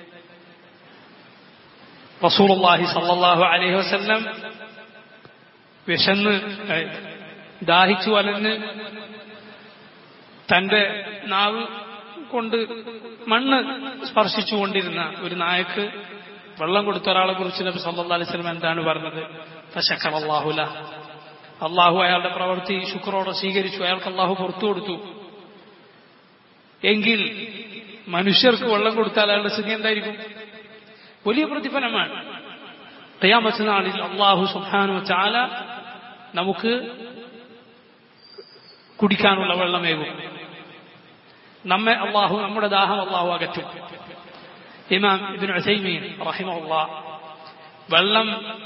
റസൂലുള്ളാഹി സല്ലല്ലാഹു അലൈഹി വസല്ലം വിശന്ന് ഏ, ദാഹിച്ചു വലന്ന് തന്റെ നാവ് കൊണ്ട് മണ്ണ് സ്പർശിച്ചുകൊണ്ടിരുന്ന ഒരു നായക്ക് വെള്ളം കൊടുത്ത ഒരാളെ കുറിച്ച് നബി സല്ലല്ലാഹു അലൈഹി വസല്ലം എന്താണ് പറഞ്ഞത് ഫശക്കറ അല്ലാഹുല അള്ളാഹു അയാളുടെ പ്രവൃത്തി ശുക്രോടെ സ്വീകരിച്ചു അയാൾക്ക് അള്ളാഹു പുറത്തു കൊടുത്തു എങ്കിൽ മനുഷ്യർക്ക് വെള്ളം കൊടുത്താൽ അയാളുടെ സ്ഥിതി എന്തായിരിക്കും വലിയ പ്രതിഫലമാണ് ഖിയാമത്ത് നാളിൽ അള്ളാഹു സുബ്ഹാനഹു ചാല നമുക്ക് കുടിക്കാനുള്ള വെള്ളമേകും നമ്മെ അള്ളാഹു നമ്മുടെ ദാഹം അള്ളാഹു അകറ്റും ഇമാം ഇബ്നു ഉസൈമീൻ റഹിമഹുല്ലാ വെള്ളം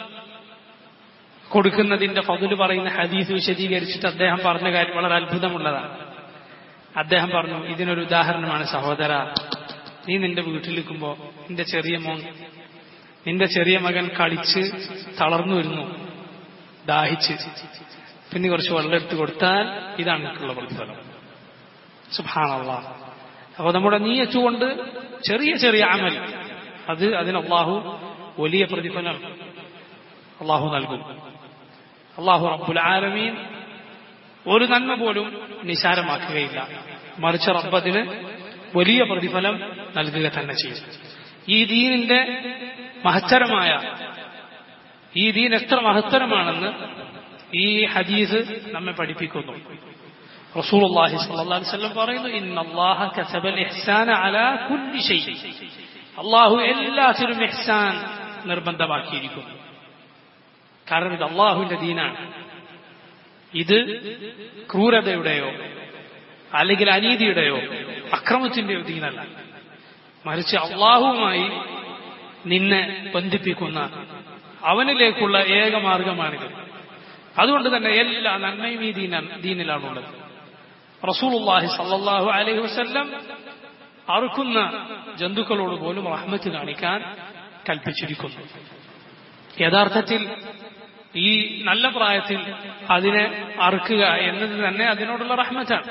കൊടുക്കുന്നതിന്റെ ഫضല് പറയുന്ന ഹദീസ് വിശദീകരിച്ചിട്ട് അദ്ദേഹം പറഞ്ഞ കാര്യം വളരെ അത്ഭുതമുള്ളതാണ് അദ്ദേഹം പറഞ്ഞു ഇതിനൊരു ഉദാഹരണമാണ് സഹോദര നീ നിന്റെ വീട്ടിലിരിക്കുമ്പോ നിന്റെ ചെറിയ മോൻ നിന്റെ ചെറിയ മകൻ കളിച്ച് തളർന്നു വരുന്നു ദാഹിച്ച് പിന്നെ കുറച്ച് വെള്ളം എടുത്ത് കൊടുത്താൽ ഇതാണ് എനിക്കുള്ള പ്രതിഫലം സുഭാണല്ല അപ്പൊ നമ്മുടെ നീയച്ചുകൊണ്ട് ചെറിയ ചെറിയ അമൽ അത് അതിന് അള്ളാഹു വലിയ പ്രതിഫലം അള്ളാഹു നൽകും അള്ളാഹു റബ്ബുൽ ആലമീൻ ഒരു നന്മ പോലും നിസാരമാക്കുകയില്ല മറിച്ച് റബ്ബതിന് വലിയ പ്രതിഫലം നൽകുക തന്നെ ചെയ്യും ഈ ദീനിന്റെ മഹത്തരമായ ഈ ദീൻ എത്ര മഹത്തരമാണെന്ന് ഈ ഹദീസ് നമ്മെ പഠിപ്പിക്കുന്നു റസൂലുള്ളാഹി സ്വല്ലല്ലാഹു അലൈഹി വസല്ലം പറയുന്നു ഇന്നല്ലാഹ കസബൽ ഇഹ്സാന അലാ കുല്ലി ഷൈ അല്ലാഹു എല്ലാത്തിലും ഇഹ്സാൻ നിർബന്ധമാക്കിയിരിക്കുന്നു കാരണം ഇത് അള്ളാഹുവിന്റെ ദീനാണ് ഇത് ക്രൂരതയുടെയോ അല്ലെങ്കിൽ അനീതിയുടെയോ അക്രമത്തിന്റെയോ ദീനല്ല മറിച്ച് അള്ളാഹുവുമായി നിന്നെ ബന്ധിപ്പിക്കുന്ന അവനിലേക്കുള്ള ഏക മാർഗമാണിത് അതുകൊണ്ട് തന്നെ എല്ലാ നന്മയും ഈ ദീന ദീനിലാണുള്ളത് റസൂലുള്ളാഹി സല്ലല്ലാഹു അലൈഹി വസല്ലം അറുക്കുന്ന ജന്തുക്കളോട് പോലും റഹ്മത്ത് കാണിക്കാൻ കൽപ്പിച്ചിരിക്കുന്നു യഥാർത്ഥത്തിൽ ഈ നല്ല പ്രായത്തിൽ അതിനെ അറുക്കുക എന്നത് തന്നെ അതിനോടുള്ള റഹ്മത്താണ്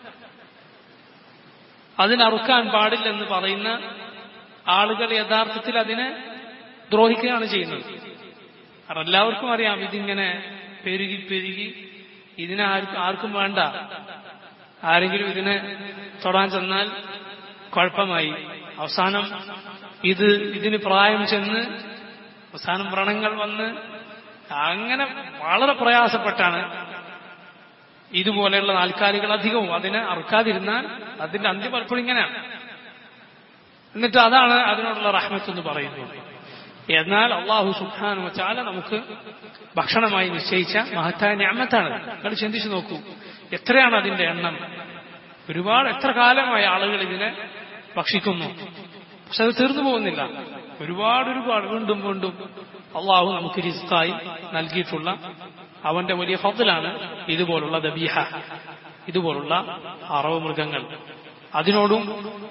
അതിനറുക്കാൻ പാടില്ലെന്ന് പറയുന്ന ആളുകൾ യഥാർത്ഥത്തിൽ അതിനെ ദ്രോഹിക്കുകയാണ് ചെയ്യുന്നത് കാരണം എല്ലാവർക്കും അറിയാം ഇതിങ്ങനെ പെരുകി പെരുകി ഇതിനെ ആർക്കും ആർക്കും വേണ്ട ആരെങ്കിലും ഇതിനെ തൊടാൻ ചെന്നാൽ കുഴപ്പമായി അവസാനം ഇത് ഇതിന് പ്രായം ചെന്ന് അവസാനം വ്രണങ്ങൾ വന്ന് അങ്ങനെ വളരെ പ്രയാസപ്പെട്ടാണ് ഇതുപോലെയുള്ള നാൽക്കാലികൾ അധികവും അതിനെ അറുക്കാതിരുന്നാൽ അതിന്റെ അന്ത്യം പലപ്പോഴും ഇങ്ങനെയാണ് എന്നിട്ട് അതാണ് അതിനോടുള്ള റഹ്മത്ത് എന്ന് പറയുന്നത് എന്നാൽ അള്ളാഹു സുഖാനു വച്ചാല നമുക്ക് ഭക്ഷണമായി നിശ്ചയിച്ച മഹത്തായ ഞാമത്താണ് നിങ്ങൾ ചിന്തിച്ചു നോക്കൂ എത്രയാണ് അതിന്റെ എണ്ണം ഒരുപാട് എത്ര കാലമായ ആളുകൾ ഇതിനെ ഭക്ഷിക്കുന്നു പക്ഷെ അത് തീർന്നു പോകുന്നില്ല ഒരുപാട് ഒരുപാട് വീണ്ടും വീണ്ടും അള്ളാഹു നമുക്ക് റിസ്ക്കായി നൽകിയിട്ടുള്ള അവന്റെ വലിയ ഫضലാണ് ഇതുപോലുള്ള ദബീഹ ഇതുപോലുള്ള അറവ് മൃഗങ്ങൾ അതിനോടും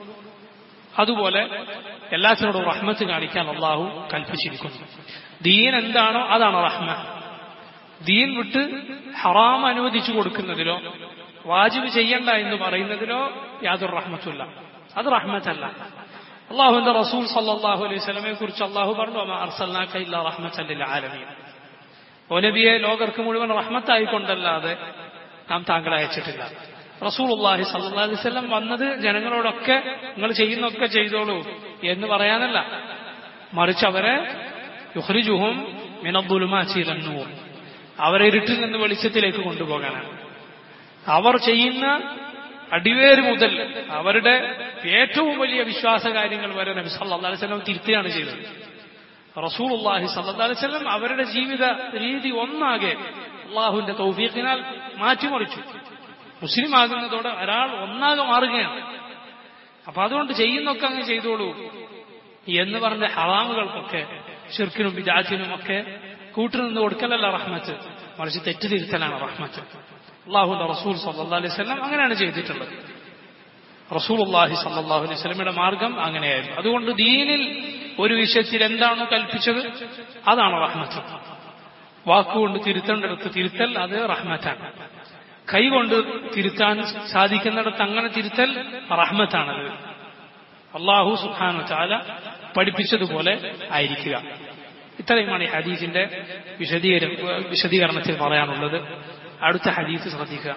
അതുപോലെ എല്ലാത്തിനോടും റഹ്മത്ത് കാണിക്കാൻ അള്ളാഹു കൽപ്പിച്ചിരിക്കുന്നു ദീൻ എന്താണോ അതാണ് റഹ്മ ദീൻ വിട്ട് ഹറാം അനുവദിച്ചു കൊടുക്കുന്നതിലോ വാജിബ് ചെയ്യണ്ട എന്ന് പറയുന്നതിലോ യാതൊരു റഹ്മത്തുമില്ല അത് റഹ്മത്തല്ല അള്ളാഹുവിന്റെ റസൂൽ സല്ലാഹു അലൈഹി സ്വലമെ കുറിച്ച് അള്ളാഹു പറഞ്ഞു അർസല്ലാഖ റഹ്മത്തല്ല ആലമീൻ ഓ നബിയെ ലോകർക്ക് മുഴുവൻ റഹ്മത്തായിക്കൊണ്ടല്ലാതെ നാം താങ്കളെ അയച്ചിട്ടില്ല റസൂൽ അള്ളാഹി സല്ലാ അലൈവല്ലം വന്നത് ജനങ്ങളോടൊക്കെ നിങ്ങൾ ചെയ്യുന്നൊക്കെ ചെയ്തോളൂ എന്ന് പറയാനല്ല മറിച്ച് അവരെ യുഹ്രിജുഹും മിനബുലുമാച്ചീലന്നൂർ അവരെ ഇരുട്ടിൽ നിന്ന് വെളിച്ചത്തിലേക്ക് കൊണ്ടുപോകാനാണ് അവർ ചെയ്യുന്ന അടിവേര് മുതൽ അവരുടെ ഏറ്റവും വലിയ വിശ്വാസ കാര്യങ്ങൾ വരെ നബി സല്ലാ അലൈവല്ലം തിരുത്തുകയാണ് ചെയ്തത് റസൂൽ അള്ളാഹി സല്ലാ അലൈവല്ലം അവരുടെ ജീവിത രീതി ഒന്നാകെ അള്ളാഹുവിന്റെ തൗഫീഖിനാൽ മാറ്റിമറിച്ചു മുസ്ലിം ആകുന്നതോടെ ഒരാൾ ഒന്നാകെ മാറുകയാണ് അപ്പൊ അതുകൊണ്ട് ചെയ്യുന്നൊക്കെ അങ്ങ് ചെയ്തോളൂ എന്ന് പറഞ്ഞ ഹറാമുകൾക്കൊക്കെ ഷിർക്കിനും വിജാറ്റിനും ഒക്കെ കൂട്ടുനിന്ന് കൊടുക്കലല്ല റഹ്മത്ത് മറിച്ച് തെറ്റ് തിരുത്തലാണ് റഹ്മത്ത് അള്ളാഹുന്റെ റസൂൽ സല്ലാ അലൈഹി സ്വലം അങ്ങനെയാണ് ചെയ്തിട്ടുള്ളത് റസൂൽ അള്ളാഹി സല്ലാഹു അലൈഹി സ്വലമിയുടെ മാർഗം അങ്ങനെയായിരുന്നു അതുകൊണ്ട് ദീനിൽ ഒരു വിഷയത്തിൽ എന്താണോ കൽപ്പിച്ചത് അതാണ് റഹ്മത്ത് വാക്കുകൊണ്ട് തിരുത്തേണ്ടടുത്ത് തിരുത്തൽ അത് റഹ്മത്താണ് കൈകൊണ്ട് തിരുത്താൻ സാധിക്കുന്നിടത്ത് അങ്ങനെ തിരുത്തൽ റഹ്മത്താണത് അള്ളാഹു സുഖാനു ചാല പഠിപ്പിച്ചതുപോലെ ആയിരിക്കുക ഇത്രയുമാണ് ഈ ഹദീസിന്റെ വിശദീകര വിശദീകരണത്തിൽ പറയാനുള്ളത് അടുത്ത ഹദീസ് ശ്രദ്ധിക്കുക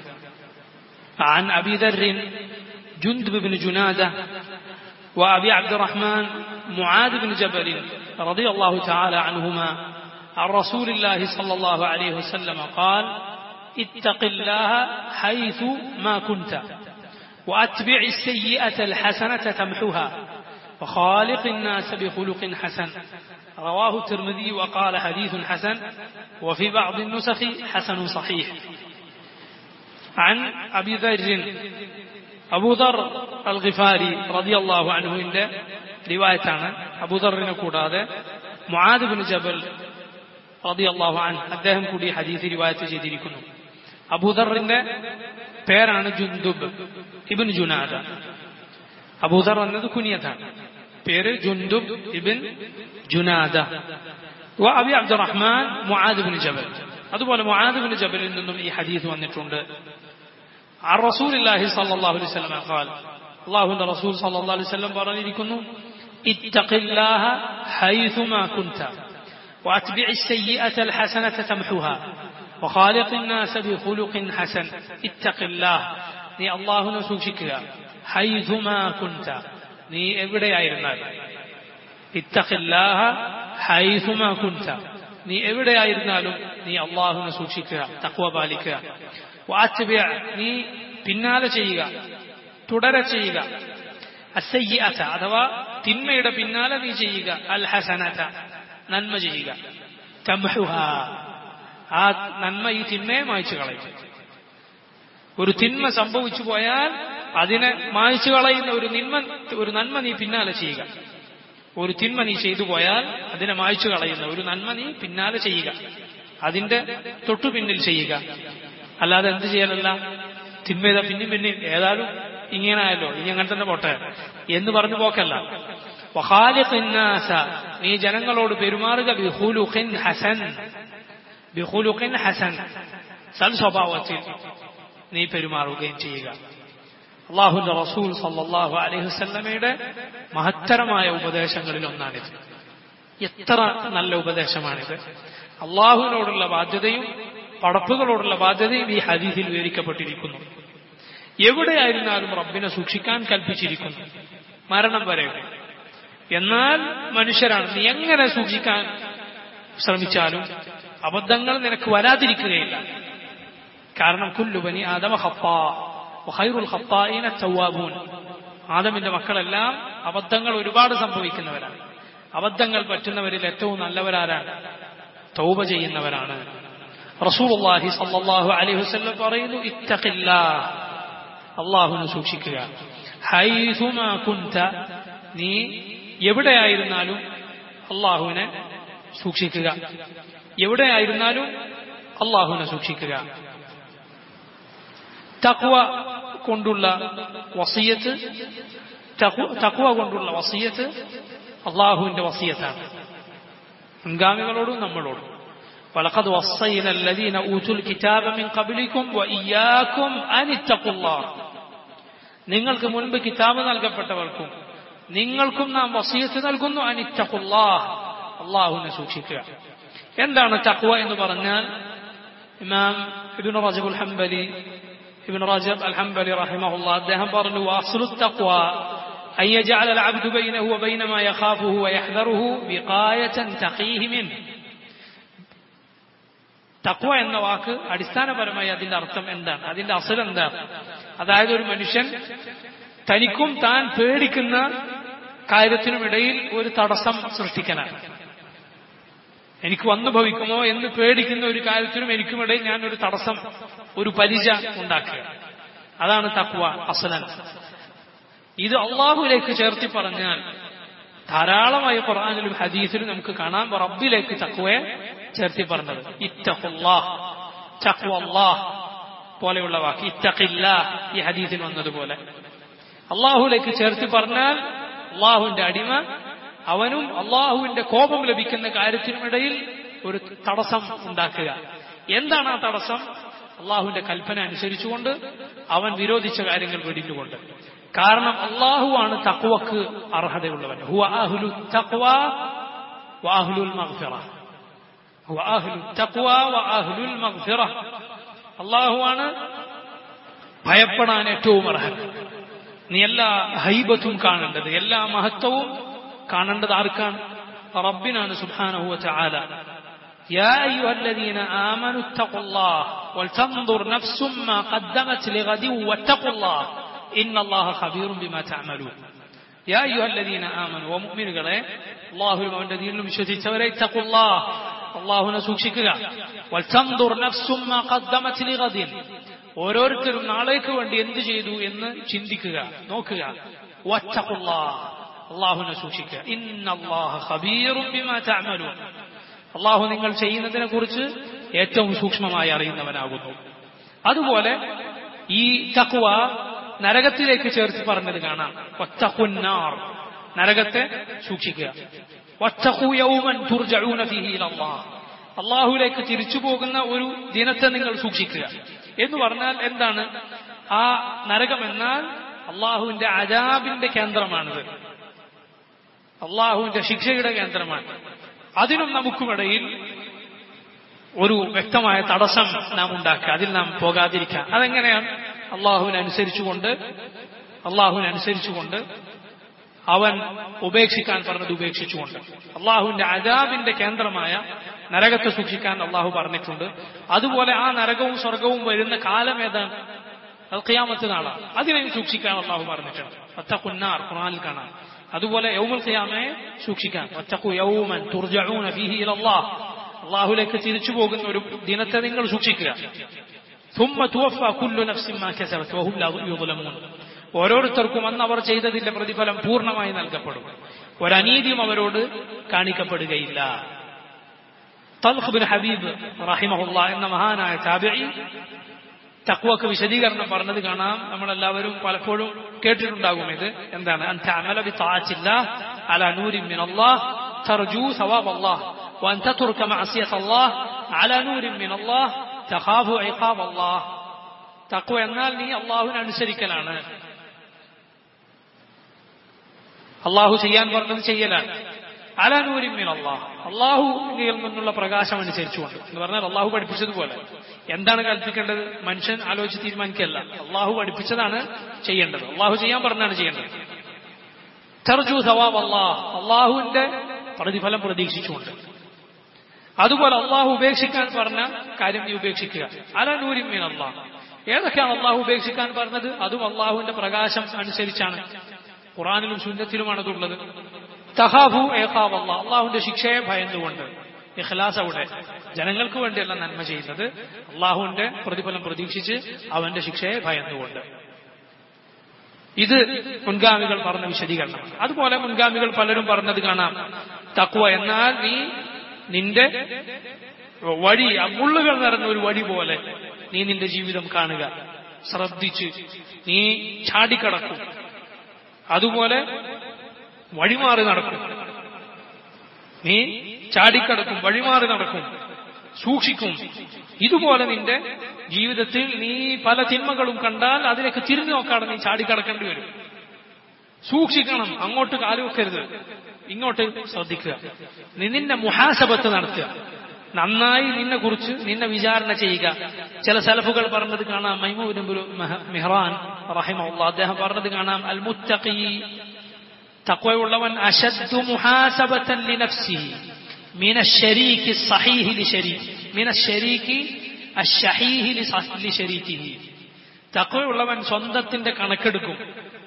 عن أبي ذر جندب بن جنادة وأبي عبد الرحمن معاذ بن جبل رضي الله تعالى عنهما عن رسول الله صلى الله عليه وسلم قال اتق الله حيث ما كنت وأتبع السيئة الحسنة تمحها وخالق الناس بخلق حسن رواه الترمذي وقال حديث حسن وفي بعض النسخ حسن صحيح عن أبي ذر أبو ذر الغفاري رضي الله عنه عند رواية أبو ذر കൂടാതെ معاذ بن جبل رضي الله عنه അദ്ദേഹം കൂടി ഹദീസ് റിവായത്ത് ചെയ്തിരിക്കുന്നു അബൂദറിന്റെ പേരാണ് ജുന്ദുബ് ഇബിൻ ജുനാദ അബൂദർ എന്നത് കുനിയത്താണ് പേര് Jundub ibn Junada Abi Abdurrahman Muadh bin Jabal അതുപോലെ മുആദ് ബിൻ ജബലിൽ നിന്നും ഈ ഹദീസ് വന്നിട്ടുണ്ട് ആ റസൂലുള്ളാഹി സ്വല്ലല്ലാഹു അലൈഹി വസല്ലം ഖാൽ അല്ലാഹുവിന്റെ റസൂൽ സ്വല്ലല്ലാഹു അലൈഹി വസല്ലം പറഞ്ഞിരിക്കുന്നു ഇത്തഖില്ലാഹ ഹൈസുമാ കുൻത وأتبع السيئة الحسنة تمحوها وخالق الناس بخلق حسن اتق الله നീ അള്ളാഹുനെ സൂക്ഷിക്കുക ഹൈതുമാ കുൻത നീ എവിടെയായിരുന്നാൽ ഇത്തഖില്ലാഹ ഹൈതുമാ കുൻത നീ എവിടെയായിരുന്നാലും നീ അള്ളാഹുനെ സൂക്ഷിക്കുക തക്വ പാലിക്കുക വാച്ചുബിയ നീ പിന്നാലെ ചെയ്യുക തുടരെ ചെയ്യുക അസയ്യഅത അഥവാ തിന്മയുടെ പിന്നാലെ നീ ചെയ്യുക അൽ ഹസനത നന്മ ചെയ്യുക തംഹുഹ ആ നന്മ ഈ തിന്മയെ മായ്ച്ചു കളയും ഒരു തിന്മ സംഭവിച്ചു പോയാൽ അതിനെ മായ്ച്ചു കളയുന്ന ഒരു നിന്മ ഒരു നന്മ നീ പിന്നാലെ ചെയ്യുക ഒരു തിന്മ നീ ചെയ്തു പോയാൽ അതിനെ മായ്ച്ചു കളയുന്ന ഒരു നന്മ നീ പിന്നാലെ ചെയ്യുക അതിന്റെ തൊട്ടു പിന്നിൽ ചെയ്യുക അല്ലാതെ എന്ത് ചെയ്യലല്ല തിന്മ ചെയ്താൽ പിന്നും പിന്നെയും ഏതായാലും ഇങ്ങനെയായല്ലോ ഇനി അങ്ങനെ തന്നെ പോട്ടെ എന്ന് പറഞ്ഞു പോക്കല്ല നീ ജനങ്ങളോട് പെരുമാറുക ബിഹുലുഖിൻ ഹസൻ ബിഹുലുഖിൻ ഹസൻ സൽ സ്വഭാവത്തിൽ നീ പെരുമാറുകയും ചെയ്യുക അള്ളാഹുന്റെ റസൂൽ സല്ലാഹു അലൈഹി വസല്ലമയുടെ മഹത്തരമായ ഉപദേശങ്ങളിൽ ഒന്നാണിത് എത്ര നല്ല ഉപദേശമാണിത് അള്ളാഹുവിനോടുള്ള ബാധ്യതയും പടപ്പുകളോടുള്ള ബാധ്യതയും ഈ ഹദീസിൽ വിവരിക്കപ്പെട്ടിരിക്കുന്നു എവിടെയായിരുന്നാലും റബ്ബിനെ സൂക്ഷിക്കാൻ കൽപ്പിച്ചിരിക്കുന്നു മരണം വരെ എന്നാൽ മനുഷ്യരാണ് നീ എങ്ങനെ സൂക്ഷിക്കാൻ ശ്രമിച്ചാലും അബദ്ധങ്ങൾ നിനക്ക് വരാതിരിക്കുകയില്ല കാരണം കുല്ലുബനി ആദമ ഹപ്പാ ഹൈറുൽ ഹപ്പായിന ചൗവാബൂൻ ആദമിന്റെ മക്കളെല്ലാം അബദ്ധങ്ങൾ ഒരുപാട് സംഭവിക്കുന്നവരാണ് അബദ്ധങ്ങൾ പറ്റുന്നവരിൽ ഏറ്റവും നല്ലവരാരാണ് തൗബ ചെയ്യുന്നവരാണ് റസൂലുള്ളാഹി സല്ലല്ലാഹു അലൈഹി വസല്ലം പറയുന്നു ഇത്തഖില്ലാ അള്ളാഹുവിനെ സൂക്ഷിക്കുക ഹൈസുമാ കുന്ത നീ എവിടെയായിരുന്നാലും അള്ളാഹുവിനെ സൂക്ഷിക്കുക എവിടെയായിരുന്നാലും അള്ളാഹുവിനെ സൂക്ഷിക്കുക തക്വ കൊണ്ടുള്ള വസീയത്ത് തക്വ കൊണ്ടുള്ള വസീയത്ത് അള്ളാഹുവിന്റെ വസീയത്താണ് മുൻഗാമികളോടും നമ്മളോടും ولقد وصينا الذين أوتوا الكتاب من قبلكم وإياكم أن اتقوا الله നിങ്ങൾക്ക് മുൻപ് കിതാബ് നൽകപ്പെട്ടവർക്കും നിങ്ങൾക്കും നാം വസീയത്ത് നൽകുന്നു അനിത്തഖുല്ലാഹ് അള്ളാഹുവിനെ സൂക്ഷിക്കുക എന്താണ് തഖ്വ എന്ന് പറഞ്ഞാൽ ഇമാം ഇബ്നു റജബുൽ ഹംബലി ഇബ്നു റജബ് അൽ ഹംബലി റഹിമഹുല്ലാഹ് അദ്ദേഹം പറഞ്ഞു വാസ്ലു തഖ്വ أن يجعل العبد بينه وبين ما يخافه ويحذره وقاية تقيه منه തക്വ എന്ന വാക്ക് അടിസ്ഥാനപരമായി അതിന്റെ അർത്ഥം എന്താണ് അതിന്റെ അസൽ എന്താണ് അതായത് ഒരു മനുഷ്യൻ തനിക്കും താൻ പേടിക്കുന്ന കാര്യത്തിനുമിടയിൽ ഒരു തടസ്സം സൃഷ്ടിക്കാനാണ് എനിക്ക് വന്നു ഭവിക്കുമോ എന്ന് പേടിക്കുന്ന ഒരു കാര്യത്തിനും എനിക്കുമിടയിൽ ഞാൻ ഒരു തടസ്സം ഒരു പരിച ഉണ്ടാക്കുക അതാണ് തക്വ അസലൻ ഇത് അള്ളാഹുലേക്ക് ചേർത്തി പറഞ്ഞാൽ ധാരാളമായി ഖുർആാനിലും ഹദീസിലും നമുക്ക് കാണാം റബ്ബിലേക്ക് തക്വയെ ചേർത്തി പറഞ്ഞത് ഇത്തഖുല്ലാഹ് തഖ്വല്ലാഹ് പോലെയുള്ള വാക്ക് ഇത്തഖില്ല ഈ ഹദീസിൽ വന്നതുപോലെ അള്ളാഹുലേക്ക് ചേർത്തി പറഞ്ഞാൽ അള്ളാഹുവിന്റെ അടിമ അവനും അള്ളാഹുവിന്റെ കോപം ലഭിക്കുന്ന കാര്യത്തിനുമിടയിൽ ഒരു തടസ്സം ഉണ്ടാക്കുക എന്താണ് ആ തടസ്സം അള്ളാഹുവിന്റെ കൽപ്പന അനുസരിച്ചുകൊണ്ട് അവൻ വിരോധിച്ച കാര്യങ്ങൾ വെടിഞ്ഞുകൊണ്ട് കാരണം അള്ളാഹുവാണ് തക്വക്ക് അർഹതയുള്ളവൻ ഹുവ അഹ്ലു തഖ്വ വ അഹ്ലുൽ മഗ്ഫിറ ഹുവ അഹ്ലു തഖ്വ വ അഹ്ലുൽ മഗ്ഫിറ അള്ളാഹുവാണ് ഭയപ്പെടാൻ ഏറ്റവും അർഹൻ നീ എല്ലാ ഹൈബത്തും കാണേണ്ടത് എല്ലാ മഹത്വവും കാണേണ്ടത് ആർക്കാണ് റബ്ബിനാണ് സുബ്ഹാനഹു വ തആല يا أيها الذين آمنوا اتقوا الله ولتنظر نفس ما قدمت لغد واتقوا الله إن الله خبير بما تعملون يا أيها الذين آمنوا ومؤمنوا الله അവന്റെ ദീനിലും വിശ്വസിച്ചവരെ اتقوا الله അള്ളാഹുനെ സൂക്ഷിക്കുക വൽതൻദുർ നഫ്സും മാ ഖദ്ദമത് ലിഗദിൻ ഓരോരുത്തരും നാളേക്ക് വേണ്ടി എന്ത് ചെയ്തു എന്ന് ചിന്തിക്കുക നോക്കുക വത്തഖുല്ലാഹ് അള്ളാഹുനെ സൂക്ഷിക്കുക ഇന്നല്ലാഹ ഖബീറും ബിമാ തഅമലൂൻ അള്ളാഹു നിങ്ങൾ ചെയ്യുന്നതിനെ കുറിച്ച് ഏറ്റവും സൂക്ഷ്മമായി അറിയുന്നവനാകുന്നു അതുപോലെ ഈ തക്വ നരകത്തിലേക്ക് ചേർത്ത് പറഞ്ഞത് കാണാം ഒറ്റക്കുന്നാർ നരകത്തെ സൂക്ഷിക്കുക ഒറ്റക്കു യൗമൻ തുർജഊന ഫീഹി ഇലല്ലാഹ് അള്ളാഹുലേക്ക് തിരിച്ചു പോകുന്ന ഒരു ദിനത്തെ നിങ്ങൾ സൂക്ഷിക്കുക എന്ന് പറഞ്ഞാൽ എന്താണ് ആ നരകം എന്നാൽ അള്ളാഹുവിന്റെ അജാബിന്റെ കേന്ദ്രമാണിത് അള്ളാഹുവിന്റെ ശിക്ഷയുടെ കേന്ദ്രമാണ് അതിനും നമുക്കുമിടയിൽ ഒരു വ്യക്തമായ തടസ്സം നാം ഉണ്ടാക്കുക അതിൽ നാം പോകാതിരിക്കുക അതെങ്ങനെയാണ് അള്ളാഹുവിനനുസരിച്ചുകൊണ്ട് അള്ളാഹുവിനനുസരിച്ചുകൊണ്ട് അവൻ ഉപേക്ഷിക്കാൻ പറഞ്ഞത് ഉപേക്ഷിച്ചുകൊണ്ട് അള്ളാഹുവിന്റെ അജാബിന്റെ കേന്ദ്രമായ നരകത്തെ സൂക്ഷിക്കാൻ അള്ളാഹു പറഞ്ഞിട്ടുണ്ട് അതുപോലെ ആ നരകവും സ്വർഗവും വരുന്ന കാലം ഏതാണ് അത് ഖിയാമത്ത് നാളാണ് അതിനെയും സൂക്ഷിക്കാൻ അള്ളാഹു പറഞ്ഞിട്ടുണ്ട് ഒറ്റക്കുന്നാർ ഖുറാനിൽ കാണാം അതുപോലെ യൗമുൽ ഖിയാമയെ സൂക്ഷിക്കാൻ ഒറ്റക്കു യൗമൻ തുർജഊന ഫീഹി ഇലല്ലാഹ് അള്ളാഹുലേക്ക് തിരിച്ചു പോകുന്ന ഒരു ദിനത്തെ നിങ്ങൾ സൂക്ഷിക്കുക ثم توفى كل نفس ما كسبت وهم لا يظلمون ഓരോരുത്തർക്കും അന്ന് അവർ ചെയ്തതിന്റെ പ്രതിഫലം പൂർണ്ണമായി നൽകപ്പെടും ഒരനീതിയും അവരോട് കാണിക്കപ്പെടുകയില്ല തൽഖ് ബിൻ ഹബീബ് റഹിമഹുല്ല എന്ന മഹാനായ താബിഈ തക്വക്ക് വിശദീകരണം പറഞ്ഞത് കാണാം നമ്മളെല്ലാവരും പലപ്പോഴും കേട്ടിട്ടുണ്ടാകും ഇത് എന്താണ് അൻ തഅമല ബിതാഅത്തില്ലാ അലാ നൂരിൻ മിനല്ലാഹ് ترجو ثواب الله وأن تترك معصية الله على نور من الله تخاف عقاب الله തക്വ എന്നാൽ നീ അള്ളാഹുവിനെ അനുസരിക്കലാണ് അള്ളാഹു ചെയ്യാൻ പറഞ്ഞത് ചെയ്യലാണ് അലനൂരിമിൻ അള്ളാഹ് അള്ളാഹുവിൽ നിന്നുള്ള പ്രകാശം അനുസരിച്ചുകൊണ്ട് എന്ന് പറഞ്ഞാൽ അള്ളാഹു പഠിപ്പിച്ചതുപോലെ എന്താണ് കൽപ്പിക്കേണ്ടത് മനുഷ്യൻ ആലോചിച്ച് തീരുമാനിക്കല്ല അള്ളാഹു പഠിപ്പിച്ചതാണ് ചെയ്യേണ്ടത് അള്ളാഹു ചെയ്യാൻ പറഞ്ഞാണ് ചെയ്യേണ്ടത് തെർജു സവാബ് അള്ളാഹ് അള്ളാഹുവിന്റെ പ്രതിഫലം പ്രതീക്ഷിച്ചുകൊണ്ട് അതുപോലെ അള്ളാഹു ഉപേക്ഷിക്കാൻ പറഞ്ഞ കാര്യം നീ ഉപേക്ഷിക്കുക അലനൂരിമീൻ അള്ളാഹ് ഏതൊക്കെയാണ് അള്ളാഹു ഉപേക്ഷിക്കാൻ പറഞ്ഞത് അതും അള്ളാഹുവിന്റെ പ്രകാശം അനുസരിച്ചാണ് ഖുറാനിലും സുന്നത്തിലുമാണ് അതുള്ളത് തഹാബു ഏഹാബ് അള്ളാഹ് അള്ളാഹുവിന്റെ ശിക്ഷയെ ഭയന്നുകൊണ്ട് ഇഖ്ലാസ് അവിടെ ജനങ്ങൾക്ക് വേണ്ടിയല്ല നന്മ ചെയ്യുന്നത് അള്ളാഹുവിന്റെ പ്രതിഫലം പ്രതീക്ഷിച്ച് അവന്റെ ശിക്ഷയെ ഭയന്നുകൊണ്ട് ഇത് മുൻഗാമികൾ പറഞ്ഞ വിശദീകരണമാണ് അതുപോലെ മുൻഗാമികൾ പലരും പറഞ്ഞത് കാണാം തക്വ എന്നാൽ നീ നിന്റെ വഴി ആ മുള്ളുകൾ നിറഞ്ഞ ഒരു വഴി പോലെ നീ നിന്റെ ജീവിതം കാണുക ശ്രദ്ധിച്ച് നീ ചാടിക്കടക്കും അതുപോലെ വഴിമാറി നടക്കും നീ ചാടിക്കടക്കും വഴിമാറി നടക്കും സൂക്ഷിക്കും ഇതുപോലെ നിന്റെ ജീവിതത്തിൽ നീ പല തിന്മകളും കണ്ടാൽ അതിലേക്ക് തിരിഞ്ഞു നോക്കാതെ നീ ചാടിക്കടക്കേണ്ടി വരും സൂക്ഷിക്കണം അങ്ങോട്ട് കാലുവെക്കരുത് ഇങ്ങോട്ട് ശ്രദ്ധിക്കുക നീ നിന്റെ മുഹാസബത്ത് നടത്തുക നന്നായി നിന്നെ കുറിച്ച് നിന്നെ വിചാരണ ചെയ്യുക ചില സലഫുകൾ പറഞ്ഞത് കാണാം മൈമൂബിൻ മെഹ്റാൻ റഹിമുള്ള അദ്ദേഹം പറഞ്ഞത് കാണാം അൽ മുത്തഖി തക്വയുള്ളവൻ അശദ്ദു മുഹാസബത്തൻ ലിനഫ്സിഹി من الشريك الصحيح لشريك من الشريك الشحيح لشريكه തക്വയുള്ളവൻ സ്വന്തത്തിന്റെ കണക്കെടുക്കും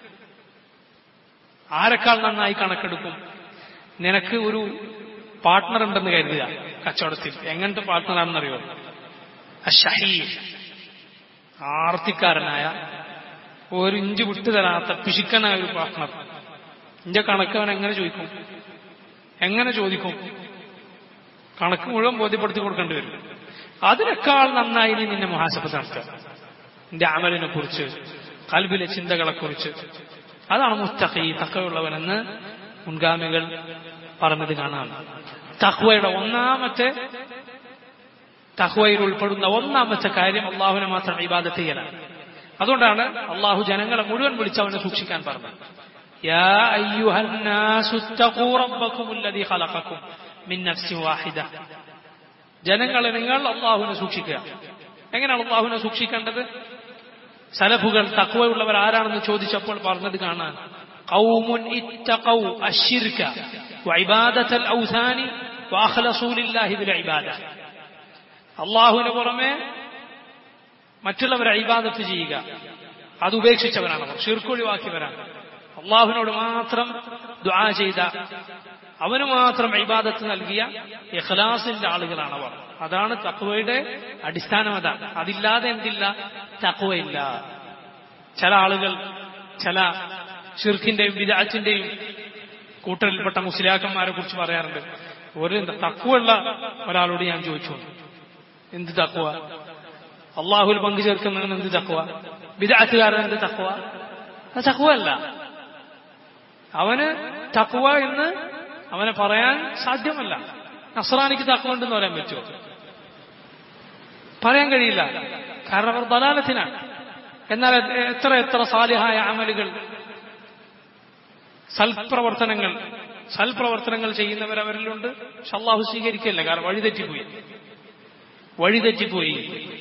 ആരെക്കാൾ നന്നായി കണക്കെടുക്കും നിനക്ക് ഒരു പാർട്ട്ണർ ഉണ്ടെന്ന് കരുതുക കച്ചവടത്തിൽ എങ്ങനത്തെ പാർട്ട്ണറാണെന്നറിയോ അഷഹീ ആർത്തിക്കാരനായ ഒരു ഇഞ്ച് വിട്ടു തരാത്ത പിശുക്കനായ ഒരു പാർട്ട്ണർ ഇന്റെ കണക്ക് അവൻ എങ്ങനെ ചോദിക്കും എങ്ങനെ ചോദിക്കും കണക്ക് മുഴുവൻ ബോധ്യപ്പെടുത്തി കൊടുക്കേണ്ടി വരും അതിനേക്കാൾ നന്നായി നീ നിന്നെ മുഹാസബത്ത് നടത്തുക നിന്റെ അമലിനെ കുറിച്ച് കൽബിലെ ചിന്തകളെ കുറിച്ച് അതാണ് മുത്തഖി തക്കയുള്ളവനെന്ന് മുൻഗാമികൾ പറഞ്ഞത് കാണാം തഹ്വയുടെ ഒന്നാമത്തെ തഹ്വയിൽ ഉൾപ്പെടുന്ന ഒന്നാമത്തെ കാര്യം അള്ളാഹുവിനെ മാത്രം ഇബാദത്ത് ചെയ്യലാണ് അതുകൊണ്ടാണ് അള്ളാഹു ജനങ്ങളെ മുഴുവൻ വിളിച്ച് അവനെ സൂക്ഷിക്കാൻ പറഞ്ഞത് يا أيها الناس اتقوا ربكم الذي خلقكم من نفس واحدة ജനങ്ങളെ നിങ്ങൾ അള്ളാഹുവിനെ സൂക്ഷിക്കുക എങ്ങനെയാണ് അള്ളാഹുവിനെ സൂക്ഷിക്കേണ്ടത് സലഫുകൾ തക്വയുള്ളവർ ആരാണെന്ന് ചോദിച്ചപ്പോൾ പറഞ്ഞത് കാണാൻ قوم اتقوا الشرك وعبادة الأوثان وأخلصوا لله بالعبادة അള്ളാഹുവിന് പുറമെ മറ്റുള്ളവരെ ഇബാദത്ത് ചെയ്യുക അത് ഉപേക്ഷിച്ചവരാണ് അവർ ഷിർക്കൊഴിവാക്കിയവരാണ് അള്ളാഹുവിനോട് മാത്രം ദുആ ചെയ്ത അവന് മാത്രം ഇബാദത്ത് നൽകിയ ഇഖ്ലാസിന്റെ ആളുകളാണ് അവർ അതാണ് തക്വയുടെ അടിസ്ഥാനം അതാണ് അതില്ലാതെ എന്തില്ല തക്വയില്ല ചില ആളുകൾ ചില ഷിർഖിന്റെയും വിദാച്ചിന്റെയും കൂട്ടരിൽപ്പെട്ട മുസ്ലിയാക്കന്മാരെ കുറിച്ച് പറയാറുണ്ട് ഒരു തക്കുവുള്ള ഒരാളോട് ഞാൻ ചോദിച്ചു എന്ത് തക്കുവ അള്ളാഹുൽ പങ്കു ചേർക്കുന്നവൻ എന്ത് തക്കുവ വിദാത്തുകാരൻ എന്ത് തക്കുവ അത് തക്കുവല്ല അവന് തക്കുവ എന്ന് അവനെ പറയാൻ സാധ്യമല്ല നസ്രാനിക്ക് തക്കുവ ഉണ്ടെന്ന് പറയാൻ പറ്റുമോ പറയാൻ കഴിയില്ല കാരണം അവർ ദലാലത്തിനാണ് എന്നാൽ എത്ര എത്ര സാലിഹായ അമലുകൾ സൽപ്രവർത്തനങ്ങൾ സൽപ്രവർത്തനങ്ങൾ ചെയ്യുന്നവർ അവരിലുണ്ട് പക്ഷെ അള്ളാഹു സ്വീകരിക്കല്ല കാരണം വഴിതെറ്റിപ്പോയി വഴിതെറ്റിപ്പോയി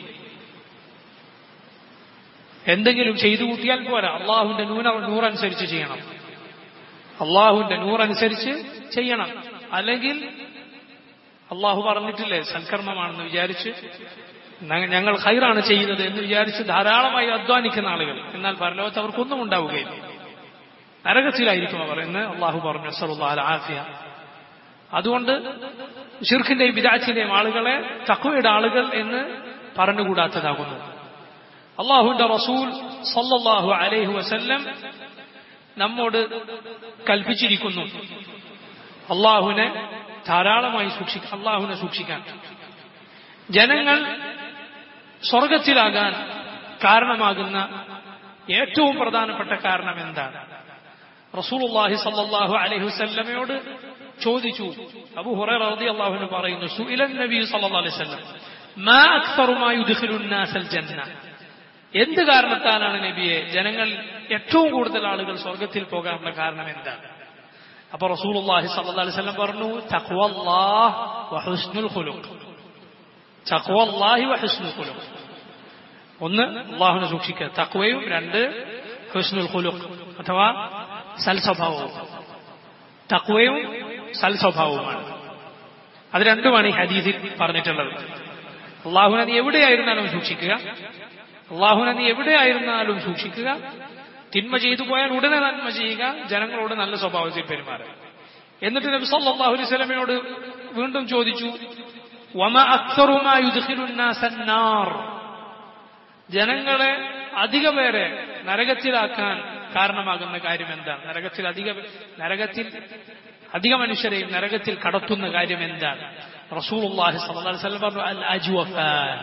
എന്തെങ്കിലും ചെയ്തു കൂട്ടിയാൽ പോരാ അള്ളാഹുവിന്റെ നൂന നൂറനുസരിച്ച് ചെയ്യണം അള്ളാഹുവിന്റെ നൂറനുസരിച്ച് ചെയ്യണം അല്ലെങ്കിൽ അള്ളാഹു പറഞ്ഞിട്ടില്ലേ സൽക്കർമ്മമാണെന്ന് വിചാരിച്ച് ഞങ്ങൾ ഹൈറാണ് ചെയ്യുന്നത് എന്ന് വിചാരിച്ച് ധാരാളമായി അധ്വാനിക്കുന്ന ആളുകൾ എന്നാൽ പരലോകത്ത് അവർക്കൊന്നും ഉണ്ടാവുകയില്ല നരകത്തിലായിരിക്കും അവർ എന്ന് അള്ളാഹു പറഞ്ഞു സറുല്ലാൽ ആഫിയ അതുകൊണ്ട് ഷിർഖിന്റെയും വിദാച്ചിന്റെയും ആളുകളെ തക്വയുടെ ആളുകൾ എന്ന് പറഞ്ഞുകൂടാത്തതാകുന്നു അള്ളാഹുവിന്റെ റസൂൽ സല്ലല്ലാഹു അലൈഹി വസല്ലം നമ്മോട് കൽപ്പിച്ചിരിക്കുന്നു അള്ളാഹുവിനെ ധാരാളമായി സൂക്ഷിക്കാൻ അള്ളാഹുവിനെ സൂക്ഷിക്കാൻ ജനങ്ങൾ സ്വർഗത്തിലാകാൻ കാരണമാകുന്ന ഏറ്റവും പ്രധാനപ്പെട്ട കാരണം എന്താണ് റസൂലുള്ളാഹി സല്ലല്ലാഹു അലൈഹി വസല്ലമയോട് ചോദിച്ചു അബു ഹുറൈറ റളിയല്ലാഹു പറയുന്നു സുഇലൻ നബി സല്ലല്ലാഹു അലൈഹി വസല്ലം മാ അക്തറു മാ യുദ്ഖിലുൻ നാസൽ ജന്ന എന്ത് കാരണത്താലാണ് നബിയെ ജനങ്ങൾ ഏറ്റവും കൂടുതൽ ആളുകൾ സ്വർഗത്തിൽ പോകാനുള്ള കാരണം എന്താണ് അപ്പൊ റസൂലുള്ളാഹി സല്ലല്ലാഹു അലൈഹി വസല്ലം പറഞ്ഞു തഖ്വല്ലാഹ് വ ഹുസ്നുൽ ഖുലുഖ് തഖ്വല്ലാഹി വ ഹുസ്നുൽ ഖുലുഖ് ഒന്ന് അള്ളാഹുനെ സൂക്ഷിക്കുക തഖ്വയും രണ്ട് ഹുസ്നുൽ ഖുലുഖ് അഥവാ സൽസ്വഭാവവും തഖ്വയും സൽസ്വഭാവവുമാണ് അത് രണ്ടുമാണ് ഈ ഹദീസിൽ പറഞ്ഞിട്ടുള്ളത് അള്ളാഹുനെ നീ എവിടെയായിരുന്നാലും സൂക്ഷിക്കുക അള്ളാഹുനെ നീ എവിടെയായിരുന്നാലും സൂക്ഷിക്കുക തിന്മ ചെയ്തു പോയാൽ ഉടനെ നന്മ ചെയ്യുക ജനങ്ങളോട് നല്ല സ്വഭാവത്തിൽ പെരുമാറുക എന്നിട്ട് നബി സല്ലല്ലാഹു അലൈഹി വസല്ലമയോട് വീണ്ടും ചോദിച്ചു വമ അക്സറു മാ യുദ്ഖിലുൻ നാസൻ നാർ ജനങ്ങളെ അധിക പേരെ നരകത്തിലാക്കാൻ കാരണമാകുന്ന കാര്യം എന്താണ് നരകത്തിൽ അധിക നരകത്തിൽ അധിക മനുഷ്യരെയും നരകത്തിൽ കടത്തുന്ന കാര്യം എന്താണ് റസൂലുള്ളാഹി സ്വല്ലല്ലാഹു അലൈഹി വസല്ലം പറഞ്ഞു അൽ അജ്വഫാൻ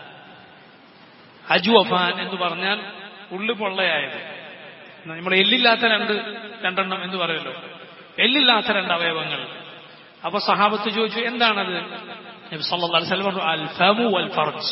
അജ്വഫാൻ എന്ന് പറഞ്ഞാൽ ഉള്ളു പൊള്ളയായത് നമ്മൾ എല്ലില്ലാത്ത രണ്ട് രണ്ടെണ്ണം എന്ന് പറയുമല്ലോ എല്ലില്ലാത്ത രണ്ട് അവയവങ്ങൾ അപ്പൊ സഹാബത്ത് ചോദിച്ചു എന്താണത് നബി സല്ലല്ലാഹു അലൈഹി വസല്ലം പറഞ്ഞു അൽ ഫമു വൽ ഫർജ്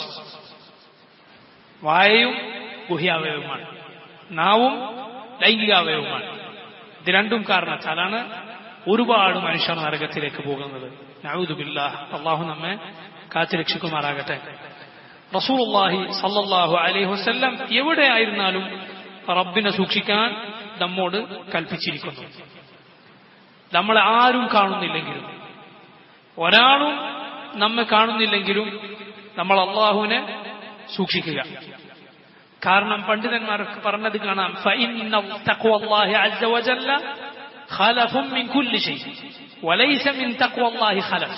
വായയും ഗുഹ്യാവയവുമാണ് നാവും ലൈംഗികാവയവുമാണ് ഇത് രണ്ടും കാരണത്താലാണ് ഒരുപാട് മനുഷ്യർ നരകത്തിലേക്ക് പോകുന്നത് നഊദുബില്ല അള്ളാഹു നമ്മെ കാത്തിരക്ഷിക്കുമാറാകട്ടെ റസൂലുള്ളാഹി സല്ലല്ലാഹു അലൈഹി വസല്ലം എവിടെയായിരുന്നാലും റബ്ബിനെ സൂക്ഷിക്കാൻ നമ്മോട് കൽപ്പിച്ചിരിക്കുന്നു നമ്മളെ ആരും കാണുന്നില്ലെങ്കിലും ഒരാളും നമ്മെ കാണുന്നില്ലെങ്കിലും നമ്മൾ അള്ളാഹുവിനെ സൂക്ഷിക്കുക കാരണം പണ്ഡിതന്മാർക്ക് പറഞ്ഞത് കാണാം فإن تقوى الله عز وجل خلف من كل شيء وليس من تقوى الله خلف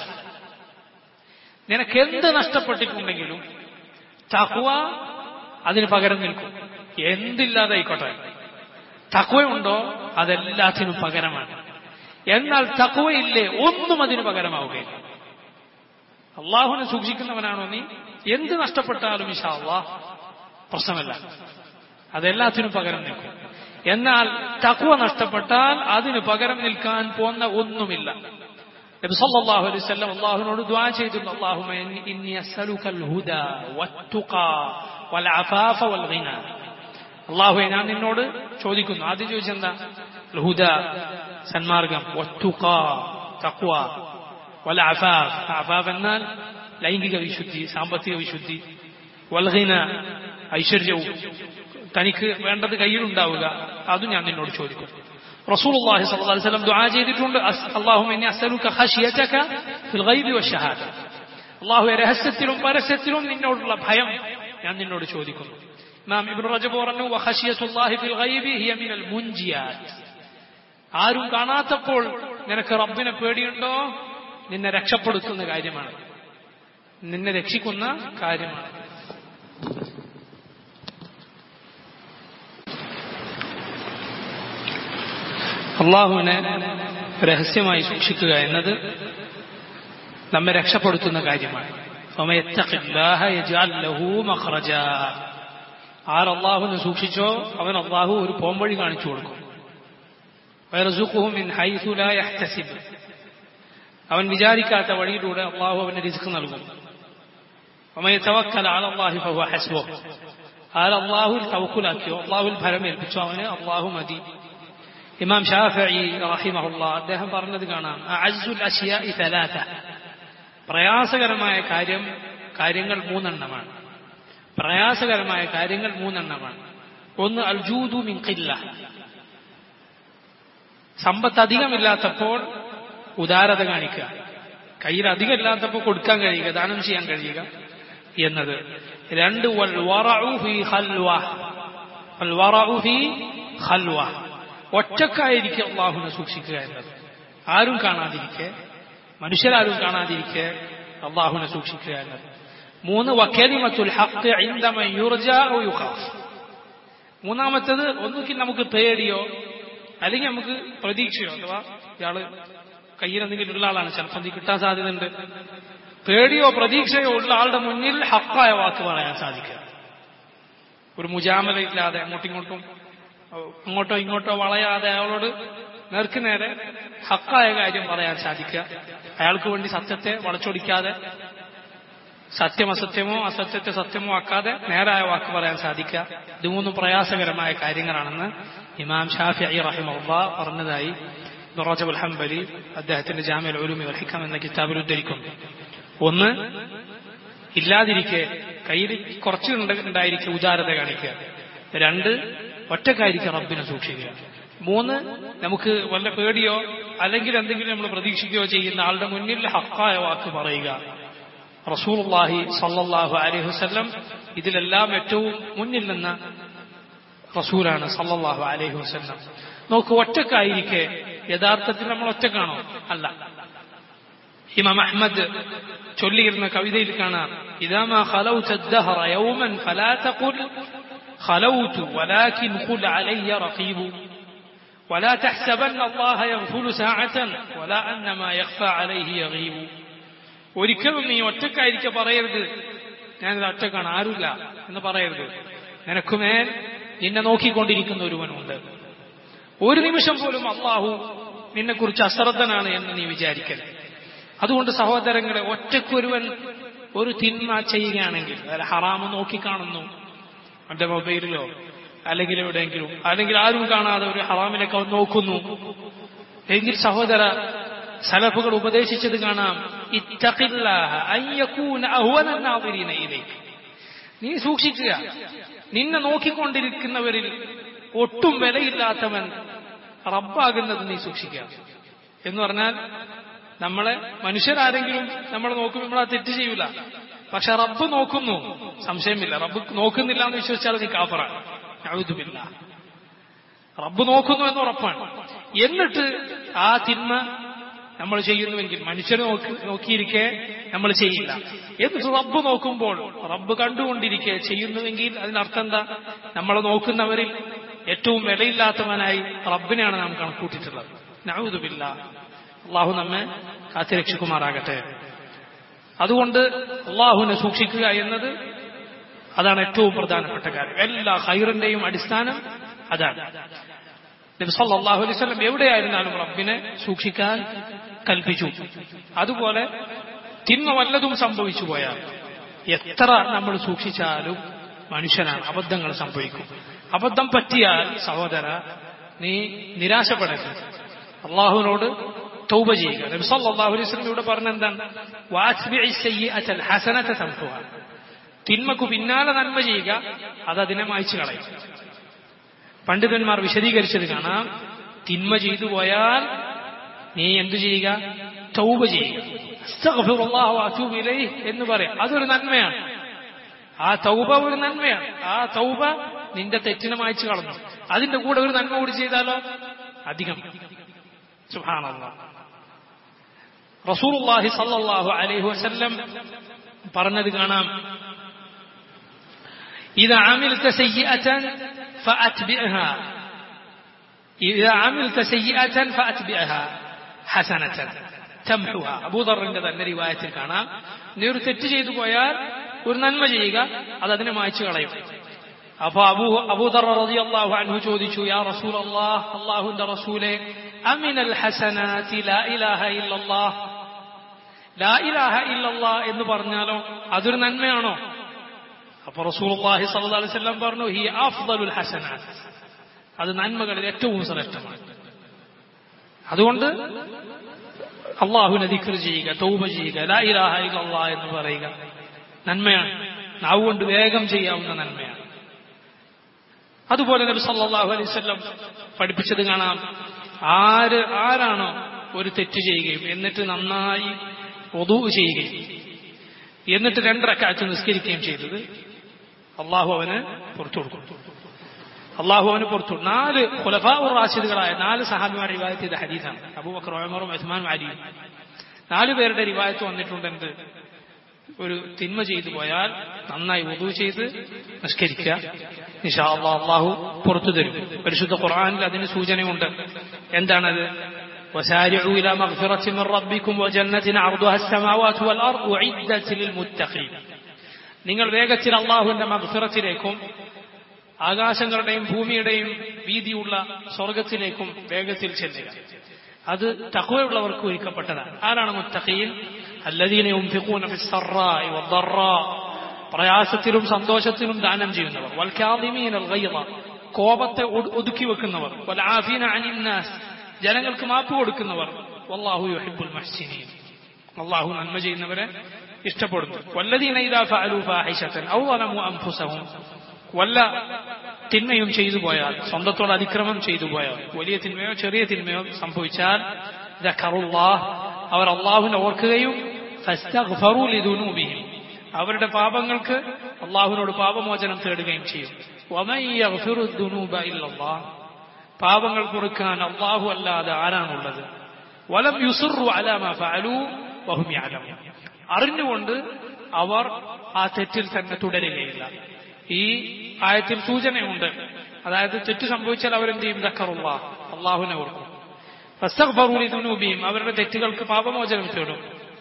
നിനക്ക് എന്ത് നഷ്ടപ്പെട്ടിട്ടുണ്ടെങ്കിലും തക്വ അതിന് പകരം നിൽക്കും എന്തില്ലാതായിക്കോട്ടെ തക്വയുണ്ടോ അതെല്ലാത്തിനും പകരമാണ് എന്നാൽ തക്വയില്ലേ ഒന്നും അതിന് പകരമാവുകയില്ല അള്ളാഹുവിനെ സൂക്ഷിക്കുന്നവനാണോ നീ എന്ത് നഷ്ടപ്പെട്ടാലും ഇഷാ അള്ളാഹ് പ്രശ്നമല്ല അതെല്ലാത്തിനും പകരം നിൽക്കും എന്നാൽ തക്വ നഷ്ടപ്പെട്ടാൽ അതിന് പകരം നിൽക്കാൻ പോന്ന ഒന്നുമില്ല നബി സല്ലല്ലാഹു അലൈഹി വസല്ലം അല്ലാഹുവിനോട് ദുആ ചെയ്തിരുന്നു അല്ലാഹുമ്മ ഇന്നി അസ്അലുകൽ ഹുദ വത്തുഖ വൽ അഫാഫ വൽ ഗിന അല്ലാഹുവേ ഞാൻ നിന്നോട് ചോദിക്കുന്നു ആദ്യം ചോദിച്ചെന്താ ഹുദ സന്മാർഗം വത്തുഖ തഖ്വ വൽ അഫാഫ് അഫാഫ് എന്നാൽ ലൈംഗിക വിശുദ്ധി സാമ്പത്തിക വിശുദ്ധി വൽഹിന ഐശ്വര്യവും തനിക്ക് വേണ്ടത് കയ്യിലുണ്ടാവുക അതും ഞാൻ നിന്നോട് ചോദിക്കും റസൂലുള്ളാഹി സ്വല്ലല്ലാഹു അലൈഹി വസല്ലം ദുആ ചെയ്തിട്ടുണ്ട് അല്ലാഹുമ്മ ഇന്നി അസ്അലുക ഖശിയതക ഫിൽ ഗൈബി വശഹാദ അല്ലാഹുവേ രഹസ്യത്തിലും പരസ്യത്തിലും നിന്നോടുള്ള ഭയം ഞാൻ നിന്നോട് ചോദിക്കുന്നു ഇമാം ഇബ്നു റജബ് പറഞ്ഞു വഖശിയത്തുല്ലാഹി ഫിൽ ഗൈബി ഹിയ മിനൽ മുൻജിയാത്ത് ആരും കാണാത്തപ്പോൾ നിനക്ക് റബ്ബിനെ പേടിയുണ്ടോ നിന്നെ രക്ഷപ്പെടുത്തുന്ന കാര്യമാണ് നിന്നെ രക്ഷിക്കുന്ന കാര്യമാണ് അള്ളാഹുവിനെ രഹസ്യമായി സൂക്ഷിക്കുക എന്നത് നമ്മെ രക്ഷപ്പെടുത്തുന്ന കാര്യമാണ് ആർ അള്ളാഹുവിനെ സൂക്ഷിച്ചോ അവൻ അള്ളാഹു ഒരു പോംവഴി കാണിച്ചു കൊടുക്കും അവൻ വിചാരിക്കാത്ത വഴിയിലൂടെ അള്ളാഹു അവന് റിസ്ക് നൽകും ആർ അള്ളാഹുൽ തവക്കുലാക്കിയോ അള്ളാഹുൽ ഫലമേൽപ്പിച്ചോ അവന് അള്ളാഹു മതി ഇമാം ഷാഫി റഹിമഹുല്ല അദ്ദേഹം പറഞ്ഞത് കാണാം അസുൽ അഷിയ ഇതലാത്ത പ്രയാസകരമായ കാര്യം കാര്യങ്ങൾ മൂന്നെണ്ണമാണ് പ്രയാസകരമായ കാര്യങ്ങൾ മൂന്നെണ്ണമാണ് ഒന്ന് അൽജൂദു മിങ്കില്ല സമ്പത്ത് അധികമില്ലാത്തപ്പോൾ ഉദാരത കാണിക്കുക കയ്യിൽ അധികം ഇല്ലാത്തപ്പോൾ കൊടുക്കാൻ കഴിയുക ദാനം ചെയ്യാൻ കഴിയുക എന്നത് രണ്ട് വൽ വറഉ ഫീ ഖൽവ വൽ വറഉ ഫീ ഖൽവ ഒറ്റക്കായിരിക്കെ അള്ളാഹുവിനെ സൂക്ഷിക്കുക എന്നത് ആരും കാണാതിരിക്കെ മനുഷ്യരാരും കാണാതിരിക്കെ അള്ളാഹുവിനെ സൂക്ഷിക്കുക എന്നത് മൂന്ന് വക്കേലിമത്തുൽ ഹക്ക് ഇന്തമ യുർജ യുഖാഫ് മൂന്നാമത്തത് ഒന്നുകിൽ നമുക്ക് പേടിയോ അല്ലെങ്കിൽ നമുക്ക് പ്രതീക്ഷയോ അഥവാ ഇയാള് കയ്യിൽ എന്തെങ്കിലും ഉള്ള ആളാണ് ചിലപ്പോൾ എന്ത് കിട്ടാൻ സാധ്യതയുണ്ട് പേടിയോ പ്രതീക്ഷയോ ഉള്ള ആളുടെ മുന്നിൽ ഹക്കായ വാക്ക് പറയാൻ സാധിക്കുക ഒരു മുജാമല ഇല്ലാതെ അങ്ങോട്ടും ഇങ്ങോട്ടും അങ്ങോട്ടോ ഇങ്ങോട്ടോ വളയാതെ അയാളോട് നേർക്ക് നേരെ ഹക്കായ കാര്യം പറയാൻ സാധിക്കുക അയാൾക്ക് വേണ്ടി സത്യത്തെ വളച്ചൊടിക്കാതെ സത്യം അസത്യമോ അസത്യത്തെ സത്യമോ ആക്കാതെ നേരായ വാക്ക് പറയാൻ സാധിക്കുക ഇത് മൂന്നും പ്രയാസകരമായ കാര്യങ്ങളാണെന്ന് ഇമാം ഷാഫി അലി റഹിമുള്ള പറഞ്ഞതായി റജബുൽ ഹംബലി അദ്ദേഹത്തിന്റെ ജാമ്യ ഉലൂമി വൽ ഹിക്കം എന്ന കിതാബിൽ ഉദ്ധരിക്കുന്നു ഒന്ന് ഇല്ലാതിരിക്കെ കയ്യിൽ കുറച്ച് ഉണ്ടായിരിക്കെ ഉദാരത കാണിക്കുക രണ്ട് ഒറ്റക്കായിരിക്കും റബ്ബിനെ സൂക്ഷിക്കുക മൂന്ന് നമുക്ക് വല്ല പേടിയോ അല്ലെങ്കിൽ എന്തെങ്കിലും നമ്മൾ പ്രതീക്ഷിക്കുകയോ ചെയ്യുന്ന ആളുടെ മുന്നിൽ ഹക്കായ വാക്ക് പറയുക റസൂർലാഹി സല്ലാഹു അലൈഹി വസ്ല്ലം ഇതിലെല്ലാം ഏറ്റവും മുന്നിൽ നിന്ന റസൂലാണ് സല്ലാഹു അലൈഹി വസ്ല്ലം നോക്ക് ഒറ്റക്കായിരിക്കെ യഥാർത്ഥത്തിൽ നമ്മൾ ഒറ്റക്കാണോ അല്ല ഇമാം അഹ്മദ് ചൊല്ലിയിരുന്ന കവിതയിൽ കാണാം ഇതാമാ خلوت الدهر يوما فلا تقل خلوت ولكن قل علي رقيب ولا تحسبن الله يغفل ساعة ولا أن ما يخفى عليه يغيب ഒരിക്കലും നീ ഒറ്റക്കായിരിക്കെ പറയരുത് ഞാനിത് ഒറ്റക്കാണ് ആരുമില്ല എന്ന് പറയരുത് നിനക്കുമേൽ നിന്നെ നോക്കിക്കൊണ്ടിരിക്കുന്ന ഒരുവനുണ്ട് ഒരു നിമിഷം പോലും അള്ളാഹു നിന്നെക്കുറിച്ച് അശ്രദ്ധനാണ് എന്ന് നീ വിചാരിക്കരുത് അതുകൊണ്ട് സഹോദരങ്ങളെ ഒറ്റക്കൊരുവൻ ഒരു തിന്മ ചെയ്യുകയാണെങ്കിൽ അല്ല ഹറാമ് നോക്കിക്കാണുന്നു അവന്റെ മൊബൈലിലോ അല്ലെങ്കിൽ എവിടെയെങ്കിലും അല്ലെങ്കിൽ ആരും കാണാതെ ഒരു ഹറാമിലേക്ക് അവൻ നോക്കുന്നു എങ്കിൽ സഹോദര സലഫുകൾ ഉപദേശിച്ചത് കാണാം നീ സൂക്ഷിക്കുക നിന്നെ നോക്കിക്കൊണ്ടിരിക്കുന്നവരിൽ ഒട്ടും വിലയില്ലാത്തവൻ റബ്ബാകുന്നത് നീ സൂക്ഷിക്കുക എന്ന് പറഞ്ഞാൽ നമ്മളെ മനുഷ്യരാരെങ്കിലും നമ്മളെ നോക്കുമ്പോൾ നമ്മൾ ആ തെറ്റ് ചെയ്യൂല പക്ഷെ റബ്ബ് നോക്കുന്നു സംശയമില്ല റബ്ബ് നോക്കുന്നില്ല എന്ന് വിശ്വസിച്ചാൽ നീ കാഫറാണ് ഔദുബില്ല റബ്ബ് നോക്കുന്നു എന്ന് ഉറപ്പാണ് എന്നിട്ട് ആ തിന്മ നമ്മൾ ചെയ്യുന്നുവെങ്കിൽ മനുഷ്യർ നോക്കി നോക്കിയിരിക്കെ നമ്മൾ ചെയ്യില്ല എന്നിട്ട് റബ്ബ് നോക്കുമ്പോൾ റബ്ബ് കണ്ടുകൊണ്ടിരിക്കെ ചെയ്യുന്നുവെങ്കിൽ അതിനർത്ഥം എന്താ നമ്മൾ നോക്കുന്നവരിൽ ഏറ്റവും വിലയില്ലാത്തവനായി റബ്ബിനെയാണ് നാം കണക്കൂട്ടിയിട്ടുള്ളത് നഴുതുമില്ല അള്ളാഹു നമ്മെ കാത്തിരക്ഷിക്കുമാറാകട്ടെ അതുകൊണ്ട് അള്ളാഹുവിനെ സൂക്ഷിക്കുക എന്നത് അതാണ് ഏറ്റവും പ്രധാനപ്പെട്ട കാര്യം എല്ലാ ഹൈറിന്റെയും അടിസ്ഥാനം അതാണ് നബി സല്ലല്ലാഹു അലൈഹി വസല്ലം എവിടെയായിരുന്നാലും റബ്ബിനെ സൂക്ഷിക്കാൻ കൽപ്പിച്ചു അതുപോലെ തിന്മ വല്ലതും സംഭവിച്ചു പോയാൽ എത്ര നമ്മൾ സൂക്ഷിച്ചാലും മനുഷ്യനാണ് അബദ്ധങ്ങൾ സംഭവിക്കും അബദ്ധം പറ്റിയാൽ സഹോദര നീ നിരാശപ്പെടരുത് അള്ളാഹുവിനോട് തൗബ ചെയ്യുക നബി സല്ലല്ലാഹു അലൈഹി വസല്ലം ഇവിടെ പറഞ്ഞ എന്താണ് വാസ്ബിഇ സയ്യിഅത്തൽ ഹസനത തംഹുഹ തിന്മക്ക് പിന്നാലെ നന്മ ചെയ്യുക അത് അതിനെ മായ്ച്ചു കളയും പണ്ഡിതന്മാർ വിശദീകരിച്ചത് കാണാം തിന്മ ചെയ്തു പോയാൽ നീ എന്തു ചെയ്യുക തൗബ ചെയ്യുക അസ്തഗ്ഫിറുല്ലാഹു വഅതൂബു ഇലൈഹി എന്ന് പറയാം അതൊരു നന്മയാണ് ആ തൗബ ഒരു നന്മയാണ് ആ തൗബ നിന്റെ തെറ്റിനെ മായ്ച്ചു കളഞ്ഞു അതിന്റെ കൂടെ ഒരു നന്മ കൂടി ചെയ്താലോ അധികം സുബ്ഹാനല്ലാഹ് റസൂലുള്ളാഹി സല്ലല്ലാഹു അലൈഹി വസല്ലം പറഞ്ഞത് കാണാം إذا عملت سيئة فأتبعها إذا عملت سيئة فأتبعها حسنة تمحوها أبو ذر തന്നെ റിവായത്തിൽ കാണാം നീ ഒരു തെറ്റ് ചെയ്തു പോയാൽ ഒരു നന്മ ചെയ്യുക അത് അതിനെ മായ്ച്ചു കളയും അപ്പൊ അബൂ അബൂദർ റളിയല്ലാഹു അൻഹു ചോദിച്ചു യാ റസൂൽ അല്ലാഹ് അല്ലാഹുവിന്റെ റസൂലെ അമിനൽ ഹസനാതി ലാ ഇലാഹ ഇല്ലല്ലാഹ് ലാ ഇലാഹ ഇല്ലല്ലാഹ് എന്ന് പറഞ്ഞാലോ അതൊരു നന്മയാണോ അപ്പൊ റസൂലുള്ളാഹി സ്വല്ലല്ലാഹു അലൈഹി വസല്ലം പറഞ്ഞു ഹി അഫ്ദലുൽ ഹസനാത്ത് അത് നന്മകളിൽ ഏറ്റവും ശ്രേഷ്ഠമാണ് അതുകൊണ്ട് അള്ളാഹുവിനെ ദിക്ർ ചെയ്യുക തൗബ ചെയ്യുക ലാ ഇലാഹ ഇല്ലല്ലാഹ് എന്ന് പറയുക നന്മയാണ് നാവ് കൊണ്ട് വേഗം ചെയ്യാവുന്ന നന്മയാണ് അതുപോലെ നബി സല്ലല്ലാഹു അലൈഹി വസല്ലം പഠിപ്പിച്ചത് കാണാം ആര് ആരാണോ ഒരു തെറ്റ് ചെയ്യുകയും എന്നിട്ട് നന്നായി ഒതു ചെയ്യുകയും എന്നിട്ട് രണ്ടരക്കാറ്റ് നിസ്കരിക്കുകയും ചെയ്തത് അള്ളാഹു അവന് പുറത്തു കൊടുക്കും അള്ളാഹു അവന് പുറത്തു നാല് ഖുലഫാ റാഷിദുകളായ നാല് സഹാബിമാർ റിവായത്ത് ചെയ്ത ഹദീസാണ് അബൂബക്കർ ഉമറും ഉസ്മാനും അലിയും നാലു പേരുടെ റിവായത്ത് വന്നിട്ടുണ്ട് എന്ത് ഒരു തിന്മ ചെയ്തു പോയാൽ നന്നായി ഉദു ചെയ്ത് നിഷ്കരിക്കുക നിഷാ അള്ളാഹ് അള്ളാഹു പുറത്തു തരും പരിശുദ്ധ ഖുർആാനിൽ അതിന് സൂചനയുണ്ട് എന്താണത് وسارعوا إلى مغفرة من ربكم وجنة عرضها السماوات والأرض أعدت للمتقين നിങ്ങൾ വേഗത്തിൽ അള്ളാഹുവിന്റെ മഗ്ഫിറത്തിലേക്കും ആകാശങ്ങളുടെയും ഭൂമിയുടെയും വീതിയുള്ള സ്വർഗത്തിലേക്കും വേഗത്തിൽ ചെല്ലുക അത് തഖ്വയുള്ളവർക്ക് ഒരുക്കപ്പെട്ടതാണ് ആരാണ് മുത്തഖീൻ الذين ينفقون في السراء والضراء പ്രയാസത്തിലും സന്തോഷത്തിലും ദാനം ചെയ്യുന്നവർ വൽക്കാദിമീൻ الغيظ കോപത്തെ ഒടു- ഒതുക്കി വെക്കുന്നവർ വൽആഫീന അനിൻ നാസ് ജനങ്ങൾക്ക് മാപ്പ് കൊടുക്കുന്നവർ വല്ലാഹു യുഹിബ്ബുൽ മുഹ്സിനീൻ അള്ളാഹു നന്മ ചെയ്യുന്നവരെ ഇഷ്ടപ്പെടുന്നു വല്ലദീന ഇദാ ഫഅലു ഫാഹിശതൻ ഔ ളമു അൻഫുസഹും വല്ല തിന്മയും ചെയ്തു പോയാൽ സ്വന്തത്തോട് അതിക്രമം ചെയ്തു പോയാൽ വലിയ തിന്മയോ ചെറിയ തിന്മയോ സംഭവിച്ചാൽ ദഖറുല്ലാഹ് അവർ അള്ളാഹുവിനെ ഓർക്കുകയും ഫസ്തഗ്ഫറു ലിദുനൂബിഹിം അവരുടെ പാപങ്ങൾക്ക് അള്ളാഹുവിനോട് പാപമോചനം തേടുകയും ചെയ്യും വമൻ യഗ്ഫിറു ദുനൂബ ഇല്ലല്ലാഹ് പാപങ്ങൾ പൊറുക്കാൻ അള്ളാഹു അല്ലാതെ ആരാണുള്ളത് വലം യുസുറു അലാമ ഫഅലു വഹും യഅലമൂൻ അറിഞ്ഞുകൊണ്ട് അവർ ആ തെറ്റിൽ തന്നെ തുടരുകയില്ല ഈ ആയത്തിൽ സൂചനയുണ്ട് അതായത് തെറ്റ് സംഭവിച്ചാൽ അവരെന്ത് ചെയ്യും ദക്കറുള്ള അള്ളാഹുവിനെ ഓർക്കും ഫസ്തഗ്ഫറു ദുനൂബിഹിം അവരുടെ തെറ്റുകൾക്ക് പാപമോചനം തേടും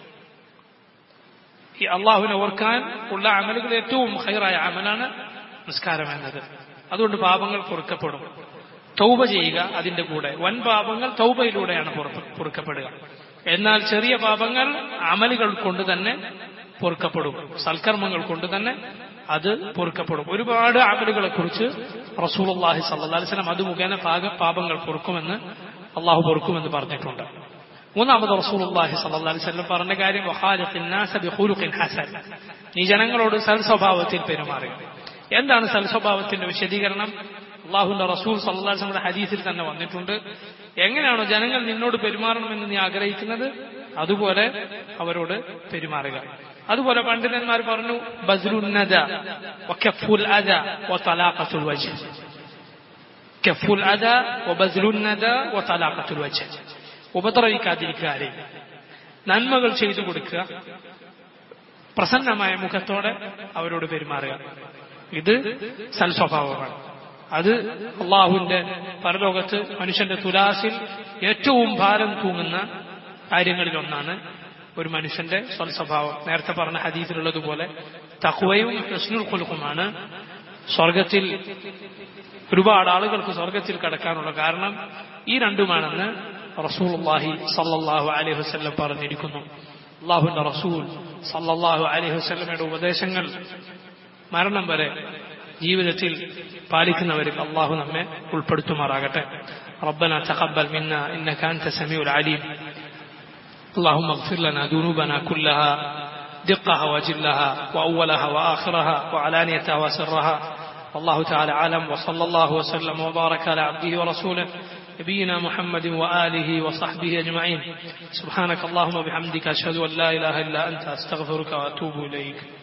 ഈ അള്ളാഹുവിനെ ഓർക്കാൻ ഉള്ള അമലുകൾ ഏറ്റവും ഹൈറായ അമലാണ് നിസ്കാരം എന്നത് അതുകൊണ്ട് പാപങ്ങൾ പൊറുക്കപ്പെടും തൗബ ചെയ്യുക അതിന്റെ കൂടെ വൻ പാപങ്ങൾ തൗബയിലൂടെയാണ് പുറത്ത് പൊറുക്കപ്പെടുക എന്നാൽ ചെറിയ പാപങ്ങൾ അമലുകൾ കൊണ്ട് തന്നെ പൊറുക്കപ്പെടും സൽക്കർമ്മങ്ങൾ കൊണ്ട് തന്നെ അത് പൊറുക്കപ്പെടും ഒരുപാട് അമലുകളെ കുറിച്ച് റസൂലുള്ളാഹി സല്ലല്ലാഹു അലൈഹി വസല്ലം അത് മുഖേന പാക- പാപങ്ങൾ പൊറുക്കുമെന്ന് അള്ളാഹു പൊറുക്കുമെന്ന് പറഞ്ഞിട്ടുണ്ട് മൂന്നാമത് റസൂലുള്ളാഹി സ്വല്ലല്ലാഹി അലൈഹി വസല്ലം പറഞ്ഞ കാര്യം വഖാലിഖിൻ നാസ ബിഖുലുഖിൻ ഹസൻ നീ ജനങ്ങളോട് സൽസ്വഭാവത്തിൽ പെരുമാറുക എന്താണ് സൽസ്വഭാവത്തിന്റെ വിശദീകരണം അള്ളാഹുന്റെ റസൂൽ സല്ലല്ലാഹു അലൈഹി വസല്ലമയുടെ ഹദീസിൽ തന്നെ വന്നിട്ടുണ്ട് എങ്ങനെയാണോ ജനങ്ങൾ നിന്നോട് പെരുമാറണമെന്ന് നീ ആഗ്രഹിക്കുന്നത് അതുപോലെ അവരോട് പെരുമാറുക അതുപോലെ പണ്ഡിതന്മാർ പറഞ്ഞു ബസ്ലുന്നദ വകഫുൽ അദ വതലാഖത്തുൽ വജ്ഹ് കഫുൽ അദ വബസ്ലുന്നദ വതലാഖത്തുൽ വജ്ഹ് ഉപദ്രവിക്കാതിരിക്കുക ആരെയും നന്മകൾ ചെയ്തു കൊടുക്കുക പ്രസന്നമായ മുഖത്തോടെ അവരോട് പെരുമാറുക ഇത് സൽസ്വഭാവമാണ് അത് അള്ളാഹുവിന്റെ പരലോകത്ത് മനുഷ്യന്റെ തുലാസിൽ ഏറ്റവും ഭാരം തൂങ്ങുന്ന കാര്യങ്ങളിൽ ഒന്നാണ് ഒരു മനുഷ്യന്റെ സ്വൽസ്വഭാവം നേരത്തെ പറഞ്ഞ ഹദീസിലുള്ളതുപോലെ തഖ്വയും ഹസ്നുൽ ഖുലുഖുമാണ് സ്വർഗത്തിൽ ഒരുപാട് ആളുകൾക്ക് സ്വർഗത്തിൽ കടക്കാനുള്ള കാരണം ഈ രണ്ടുമാണെന്ന് റസൂലുള്ളാഹി സല്ലല്ലാഹു അലൈഹി വസല്ലം പറഞ്ഞിരിക്കുന്നു അള്ളാഹുവിന്റെ റസൂൽ സല്ലല്ലാഹു അലൈഹി വസല്ലമയുടെ ഉപദേശങ്ങൾ മരണം വരെ ജീവിതത്തിൽ പാലിക്കുന്നവരിൽ അള്ളാഹു നമ്മെ ഉൾപ്പെടുത്തുമാറാകട്ടെ ربنا تقبل منا إنك أنت السميع العليم اللهم اغفر لنا ذنوبنا كلها دقها وجلها وأولها وآخرها وعلانيتها وسرها والله تعالى أعلم وصلى الله وسلم وبارك على عبده ورسوله نبينا محمد وآله وصحبه أجمعين سبحانك اللهم وبحمدك أشهد أن لا إله إلا أنت أستغفرك وأتوب إليك